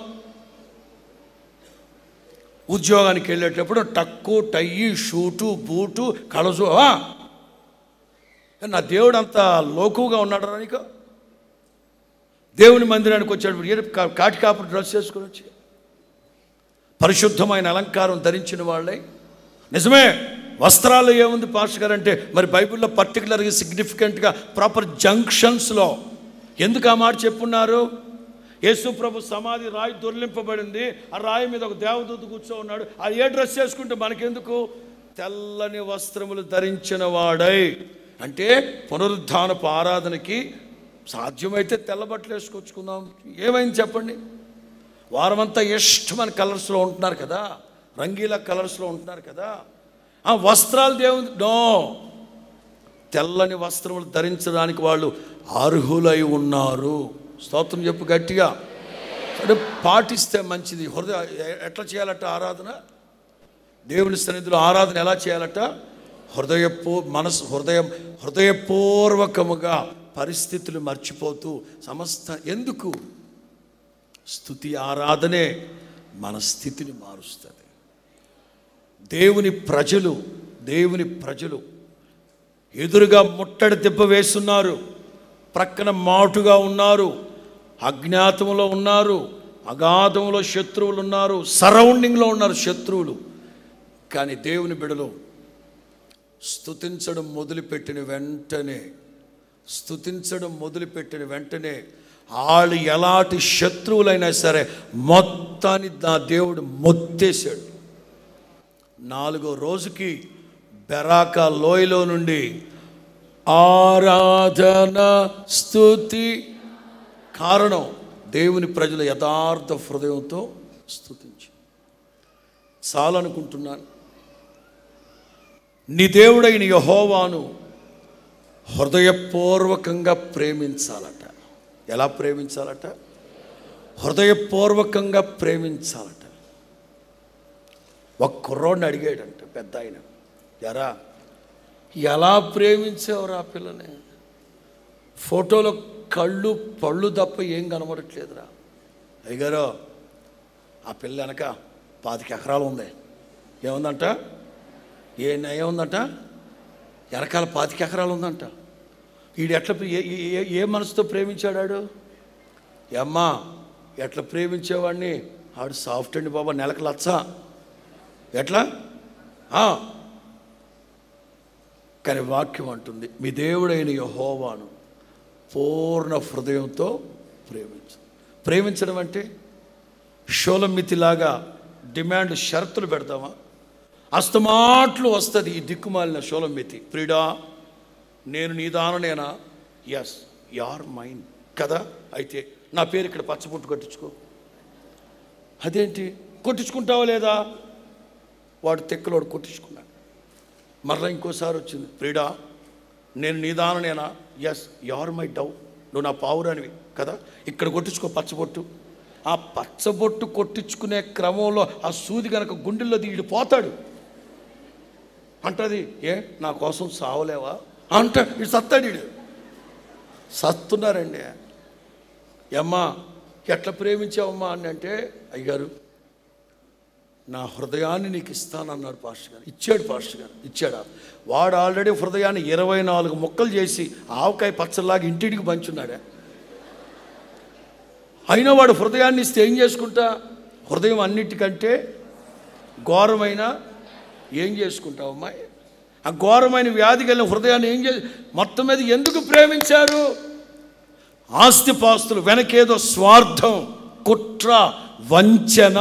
ఉద్యోగానికి వెళ్ళేటప్పుడు టక్కు టయ్యి షూటు బూటు కళజు ఆ? నా దేవుడు అంత లోకుగా ఉన్నాడు నీకు దేవుని మందిరానికి వచ్చేటప్పుడు ఏ కా- కాటి కాపుడు డ్రెస్ వేసుకుని వచ్చి పరిశుద్ధమైన అలంకారం ధరించిన వాళ్ళే నిజమే వస్త్రాలు ఏముంది పాస్టర్ గారు అంటే మరి బైబిల్లో పర్టికులర్గా సిగ్నిఫికెంట్గా ప్రాపర్ జంక్షన్స్లో ఎందుకు ఆ మాట చెప్పున్నారు యేసు ప్రభు సమాధి రాయి దొర్లింపబడింది ఆ రాయి మీద ఒక దేవదూత కూర్చో ఉన్నాడు ఆ ఏ డ్రెస్ చేసుకుంటే మనకెందుకు తెల్లని వస్త్రములు ధరించిన వాడై అంటే పునరుద్ధానపు ఆరాధనకి సాధ్యమైతే తెల్ల బట్టలు వేసుకొచ్చుకుందాం ఏమైంది చెప్పండి వారమంతా ఇష్టమైన కలర్స్లో ఉంటున్నారు కదా రంగీల కలర్స్లో ఉంటున్నారు కదా ఆ వస్త్రాలు దేవుని నో తెల్లని వస్త్రములు ధరించడానికి వాళ్ళు అర్హులై ఉన్నారు స్తోత్రం చెప్పు గట్టిగా అంటే పాటిస్తే మంచిది హృదయ ఎ- ఎట్లా చేయాలట ఆరాధన దేవుని సన్నిధిలో ఆరాధన ఎలా చేయాలట హృదయపూ మనసు హృదయం హృదయపూర్వకముగా పరిస్థితులు మర్చిపోతూ సమస్త ఎందుకు స్థుతి ఆరాధనే మన స్థితిని మారుస్తుంది దేవుని ప్రజలు దేవుని ప్రజలు ఎదురుగా ముట్టడి దెబ్బ వేస్తున్నారు ప్రక్కన మాటుగా ఉన్నారు అజ్ఞాతంలో ఉన్నారు అగాధంలో శత్రువులు ఉన్నారు సరౌండింగ్లో ఉన్నారు శత్రువులు కానీ దేవుని బిడలో స్తుతించడం మొదలుపెట్టిన వెంటనే స్తుతించడం మొదలుపెట్టిన వెంటనే వాళ్ళు ఎలాంటి శత్రువులైనా సరే మొత్తాన్ని నా దేవుడు మొత్తేశాడు నాలుగో రోజుకి బెరాక లోయలో నుండి ఆరాధన స్తుతి కారణం దేవుని ప్రజల యథార్థ హృదయంతో స్తుతించి చాలనుకుంటున్నాను నీ దేవుడైన యహోవాను హృదయపూర్వకంగా ప్రేమించాలట ఎలా ప్రేమించాలట హృదయపూర్వకంగా ప్రేమించాలట ఒక కుర్రోడిని అడిగాడంట పెద్ద ఆయన ఎరా ఎలా ప్రేమించావురా ఆ పిల్లని ఫోటోలో కళ్ళు పళ్ళు తప్ప ఏం కనబడట్లేదురా అయ్యగారు ఆ పిల్ల వెనక పాతిక ఎకరాలు ఉంది ఏముందంట ఏ ఏముందంట వెనకాల పాతిక ఎకరాలు ఉందంట వీడు ఎట్లా ఏ ఏ- ఏ మనసుతో ప్రేమించాడాడు అమ్మా ఎట్లా ప్రేమించేవాడిని ఆడు సాఫ్ట్ అండి బాబా నెలకు లచ్చ ఎట్లా ఆ. కానీ వాక్యం అంటుంది మీ దేవుడైన యహోవాను పూర్ణ హృదయంతో ప్రేమించు ప్రేమించడం అంటే షోలమితిలాగా డిమాండ్ షరతులు పెడతామా అస్తమాట్లు వస్తుంది ఈ దిక్కుమాలిన షోలమితి ప్రిడా నేను నీ దాననేనా ఎస్ యార్ మైండ్ కదా అయితే నా పేరు ఇక్కడ పచ్చబొట్టు కొట్టించుకో అదేంటి కొట్టించుకుంటావా లేదా వాడు తెక్కలోడు కొట్టించుకున్నాడు మరలా ఇంకోసారి వచ్చింది ప్రిడా నేను నీ దాననేనా ఎస్ యార్ మై డౌ నువ్వు నా పావురానివి కదా ఇక్కడ కొట్టించుకో పచ్చబొట్టు ఆ పచ్చబొట్టు కొట్టించుకునే క్రమంలో ఆ సూది గనక గుండెల్లో దిగి పోతాడు అంటది ఏ నా కోసం సావలేవా అంట ఇడు సత్తాడు ఈడు సత్తున్నారండి అమ్మా ఎట్లా ప్రేమించావమ్మా అని అంటే అయ్యారు నా హృదయాన్ని నీకు ఇస్తానన్నాడు పాస్టర్ గారు ఇచ్చాడు పాస్టర్ గారు ఇచ్చాడా వాడు ఆల్రెడీ హృదయాన్ని ఇరవై నాలుగు ముక్కలు చేసి ఆవకాయ పచ్చలాగా ఇంటింటికి పంచున్నాడే అయినా వాడు హృదయాన్ని ఇస్తే ఏం చేసుకుంటా హృదయం అన్నిటికంటే ఘోరమైన ఏం చేసుకుంటావు అమ్మాయి ఆ ఘోరమైన వ్యాధి కలిగిన హృదయాన్ని ఏం చే మొత్తం మీద ఎందుకు ప్రేమించారు ఆస్తిపాస్తులు వెనకేదో స్వార్థం కుట్ర వంచన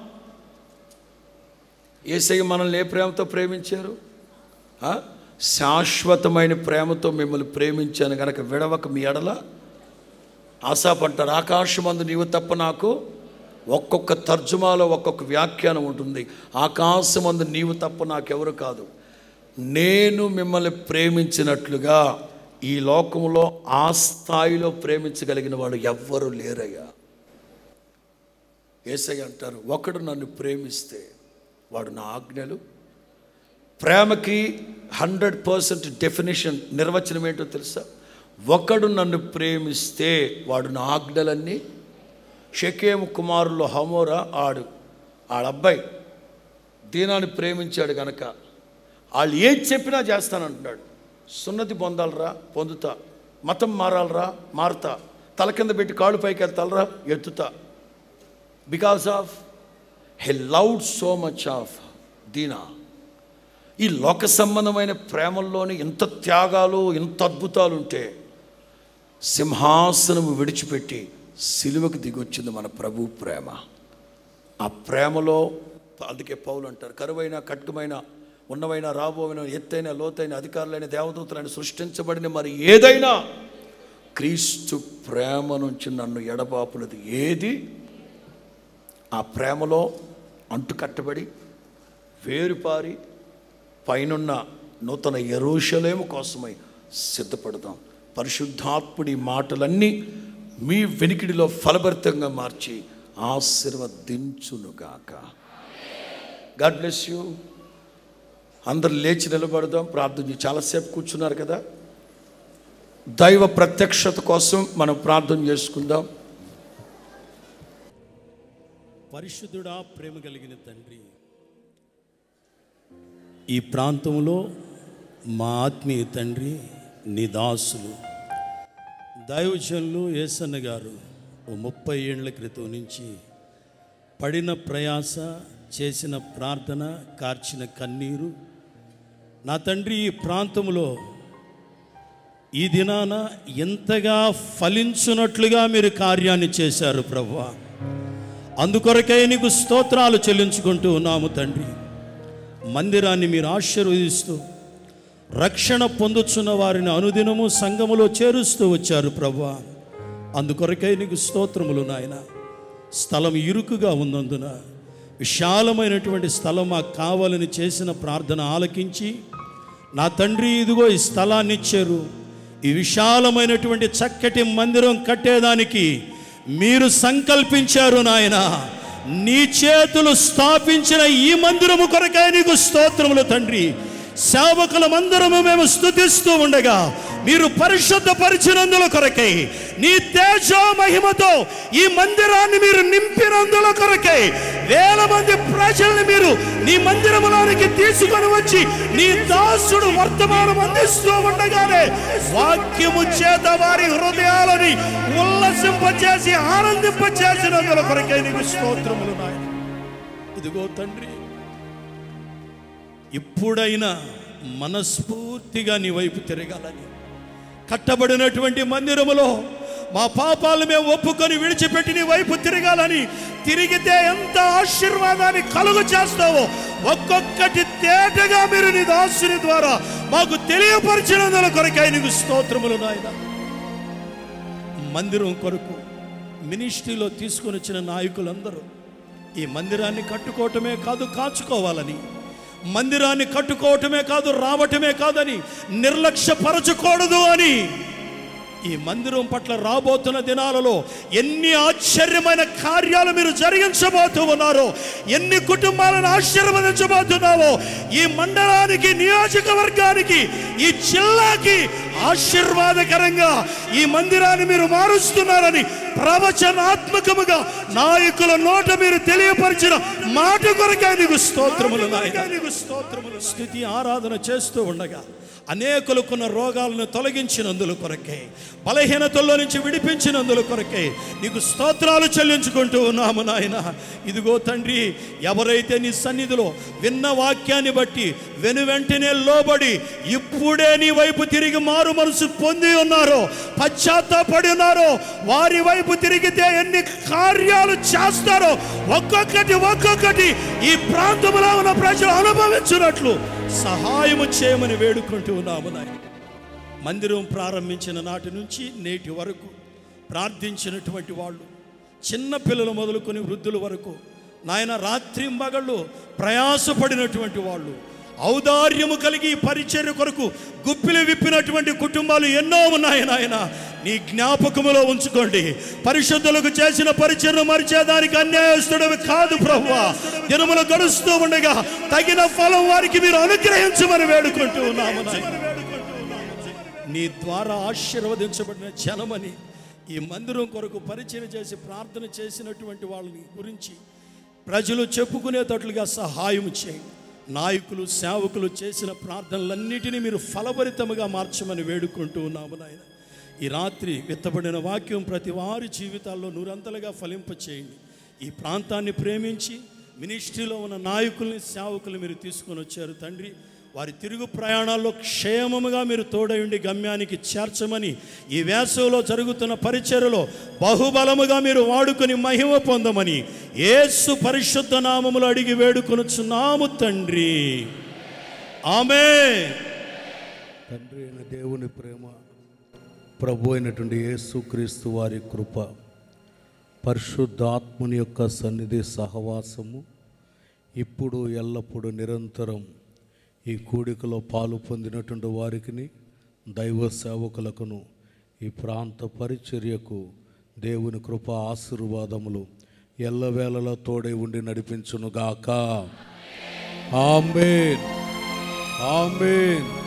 ఏసయ్య మనల్ని ఏ ప్రేమతో ప్రేమించారు ఆ? శాశ్వతమైన ప్రేమతో మిమ్మల్ని ప్రేమించాను గనక విడవక మీ ఎడల ఆశాపంటారు ఆకాశమందు నీవు తప్ప నాకు ఒక్కొక్క తర్జుమాలో ఒక్కొక్క వ్యాఖ్యానం ఉంటుంది ఆకాశమందు నీవు తప్ప నాకెవరు కాదు నేను మిమ్మల్ని ప్రేమించినట్లుగా ఈ లోకంలో ఆ స్థాయిలో ప్రేమించగలిగిన వాడు ఎవ్వరు లేరయ్యా ఏసయ్య అంటారు ఒకడు నన్ను ప్రేమిస్తే వాడు నా ఆజ్ఞలు ప్రేమకి హండ్రెడ్ పర్సెంట్ డెఫినేషన్ నిర్వచనం ఏంటో తెలుసా ఒకడు నన్ను ప్రేమిస్తే వాడు నా ఆజ్ఞలన్నీ షకేము కుమారులు హమోరా ఆడు ఆడ అబ్బాయి దీనాన్ని ప్రేమించాడు గనక వాళ్ళు ఏది చెప్పినా చేస్తానంటున్నాడు సున్నతి పొందాలరా పొందుతా మతం మారాలరా మారుతా తల కింద పెట్టి కాళ్ళు పైకి వెళ్తాలరా ఎత్తుతా because of he loved so much of దీనా ఈ లోక సంబంధమైన ప్రేమల్లోని ఇంత త్యాగాలు ఇంత అద్భుతాలు ఉంటే సింహాసనము విడిచిపెట్టి సిలువకు దిగొచ్చింది మన ప్రభు ప్రేమ ఆ ప్రేమలో అందుకే పౌలు అంటారు కరువైన ఖడ్గమైన ఉన్నవైన రాబోయిన ఎత్తైన లోతైన అధికారులైన దేవదూతలైన సృష్టించబడిన మరి ఏదైనా క్రీస్తు ప్రేమ నుంచి నన్ను ఎడబాపునది ఏది ఆ ప్రేమలో అంటుకట్టబడి వేరుపారి పైనున్న నూతన ఎరుషలేము కోసమై సిద్ధపడదాం పరిశుద్ధాత్ముడి మాటలన్నీ మీ వెనికిడిలో ఫలభరితంగా మార్చి ఆశీర్వదించునుగాక గాడ్ బ్లెస్ యూ అందరు లేచి నిలబడదాం ప్రార్థన చేయి. చాలాసేపు కూర్చున్నారు కదా దైవ ప్రత్యక్షత కోసం మనం ప్రార్థన చేసుకుందాం పరిశుద్ధుడా ప్రేమ కలిగిన తండ్రి ఈ ప్రాంతంలో మా ఆత్మీయ తండ్రి నీ దాసులు దైవజనులు ఏసన్న గారు ఓ ముప్పై ఏళ్ల క్రితం నుంచి పడిన ప్రయాస చేసిన ప్రార్థన కార్చిన కన్నీరు నా తండ్రి ఈ ప్రాంతంలో ఈ దినాన ఎంతగా ఫలించున్నట్లుగా మీరు కార్యాన్ని చేశారు ప్రభువా అందుకొరకై నీకు స్తోత్రాలు చెల్లించుకుంటూ ఉన్నాము తండ్రి మందిరాన్ని మీరు ఆశీర్వదిస్తూ రక్షణ పొందుచున్న వారిని అనుదినము సంఘములో చేరుస్తూ వచ్చారు ప్రభువా అందుకొరకై నీకు స్తోత్రములు నాయన స్థలం ఇరుకుగా ఉన్నందున విశాలమైనటువంటి స్థలం మాకు కావాలని చేసిన ప్రార్థన ఆలకించి నా తండ్రి ఇదిగో ఈ స్థలాన్ని ఇచ్చారు ఈ విశాలమైనటువంటి చక్కటి మందిరం కట్టేదానికి మీరు సంకల్పించారు నాయన నీ చేతులు స్థాపించిన ఈ మందిరము కొరకై నీకు స్తోత్రములు తండ్రి సేవకులమందరము మేము స్తుతిస్తూ ఉండగా మీరు పరిశుద్ధ పరిచినందుల కొరకై నీ తేజ మహిమతో ఈ మందిరాన్ని మీరు నింపినందుల కొరకై వేల మంది ప్రజల్ని మీరు నీ మందిరములోనికి తీసుకొని వచ్చి నీ దాసుడు వర్తమానం అందిస్తూ ఉండగానే వాక్యము చేత వారి హృదయాలని ఉల్లసింపచేసి ఆనందింపచేసినందుల కొరకై నీకు స్తోత్రములు నాయన ఇదిగో తండ్రి ఇప్పుడైనా మనస్ఫూర్తిగా నీ వైపు తిరగాలని కట్టబడినటువంటి మందిరములో మా పాపాలు మేము ఒప్పుకొని విడిచిపెట్టి నీ వైపు తిరగాలని తిరిగితే ఎంత ఆశీర్వాదాన్ని కలుగు చేస్తావో ఒక్కొక్కటి తేటగా మీరు నీ దాసుని ద్వారా మాకు తెలియపరిచినందుల కొరకై నీకు స్తోత్రములు నాయన మందిరం కొరకు మినిస్ట్రీలో తీసుకొని వచ్చిన నాయకులందరూ ఈ మందిరాన్ని కట్టుకోవటమే కాదు కాచుకోవాలని మందిరాన్ని కట్టుకోవటమే కాదు రావటమే కాదని నిర్లక్ష్యపరచకూడదు అని ఈ మందిరం పట్ల రాబోతున్న దినాలలో ఎన్ని ఆశ్చర్యమైన కార్యాలు మీరు జరిగించబోతూ ఉన్నారో ఎన్ని కుటుంబాలను ఆశీర్వదించబోతున్నావో ఈ మండలానికి నియోజకవర్గానికి ఈ జిల్లాకి ఆశీర్వాదకరంగా ఈ మందిరాన్ని మీరు మారుస్తున్నారని ప్రవచనాత్మకముగా నాయకుల నోట మీరు తెలియపరిచిన మాట కొరకే నీకు స్తోత్రములు నాయనా. నీకు స్తోత్రములు స్థితి ఆరాధన చేస్తూ ఉండగా అనేకులకున్న రోగాలను తొలగించినందుల కొరకే బలహీనతల్లో నుంచి విడిపించినందుల కొరకే నీకు స్తోత్రాలు చెల్లించుకుంటూ ఉన్నాము నాయన ఇదిగో తండ్రి ఎవరైతే నీ సన్నిధిలో విన్న వాక్యాన్ని బట్టి వెను వెంటనే లోబడి ఇప్పుడే నీ వైపు తిరిగి మారు మనసు పొంది ఉన్నారో పశ్చాత్తాపడి ఉన్నారో వారి వైపు తిరిగితే ఎన్ని కార్యాలు చేస్తారో ఒక్కొక్కటి ఒక్కొక్కటి ఈ ప్రాంతంలో ఉన్న ప్రజలు అనుభవించినట్లు సహాయము చేయమని వేడుకుంటూ ఉన్నాము నాయన మందిరం ప్రారంభించిన నాటి నుంచి నేటి వరకు ప్రార్థించినటువంటి వాళ్ళు చిన్న పిల్లలు మొదలుకొని వృద్ధుల వరకు నాయన రాత్రి మగళ్ళు ప్రయాసపడినటువంటి వాళ్ళు ఔదార్యము కలిగి ఈ పరిచర్య కొరకు గుప్పిలు విప్పినటువంటి కుటుంబాలు ఎన్నో ఉన్నాయి నాయన నీ జ్ఞాపకములో ఉంచుకోండి పరిశుద్ధులకు చేసిన పరిచర్ను మరిచేదానికి అన్యాయస్తుడవి కాదు ప్రభువా దినములు గడుస్తూ ఉండగా తగిన ఫలం వారికి మీరు అనుగ్రహించమని వేడుకుంటూ ఉన్నాము నాయన నీ ద్వారా ఆశీర్వదించబడిన జనమని ఈ మందిరం కొరకు పరిచయం చేసి ప్రార్థన చేసినటువంటి వాళ్ళని గురించి ప్రజలు చెప్పుకునేటట్లుగా సహాయం చేయండి నాయకులు సేవకులు చేసిన ప్రార్థనలన్నిటినీ మీరు ఫలభరితముగా మార్చమని వేడుకుంటూ ఉన్నాము నాయన ఈ రాత్రి విత్తబడిన వాక్యం ప్రతి వారి జీవితాల్లో నూరంతలుగా ఫలింపచేయండి ఈ ప్రాంతాన్ని ప్రేమించి మినిస్ట్రీలో ఉన్న నాయకుల్ని సేవకులు మీరు తీసుకొని వచ్చారు తండ్రి వారి తిరుగు ప్రయాణాల్లో క్షేమముగా మీరు తోడయుండి గమ్యానికి చేర్చమని ఈ వేసవిలో జరుగుతున్న పరిచర్యలో బహుబలముగా మీరు వాడుకొని మహిమ పొందమని యేసు పరిశుద్ధ నామములు అడిగి వేడుకొనుచున్నాము తండ్రి ఆమె తండ్రి అయిన దేవుని ప్రేమ ప్రభు అయినటువంటి యేసుక్రీస్తు వారి కృప పరిశుద్ధాత్ముని యొక్క సన్నిధి సహవాసము ఇప్పుడు ఎల్లప్పుడూ నిరంతరం ఈ కూడికలో పాలు పొందినటువంటి వారికి దైవ సేవకులకును ఈ ప్రాంత పరిచర్యకు దేవుని కృప ఆశీర్వాదములు ఎల్లవేళలా తోడై ఉండి నడిపించునుగాక ఆమెన్ ఆమెన్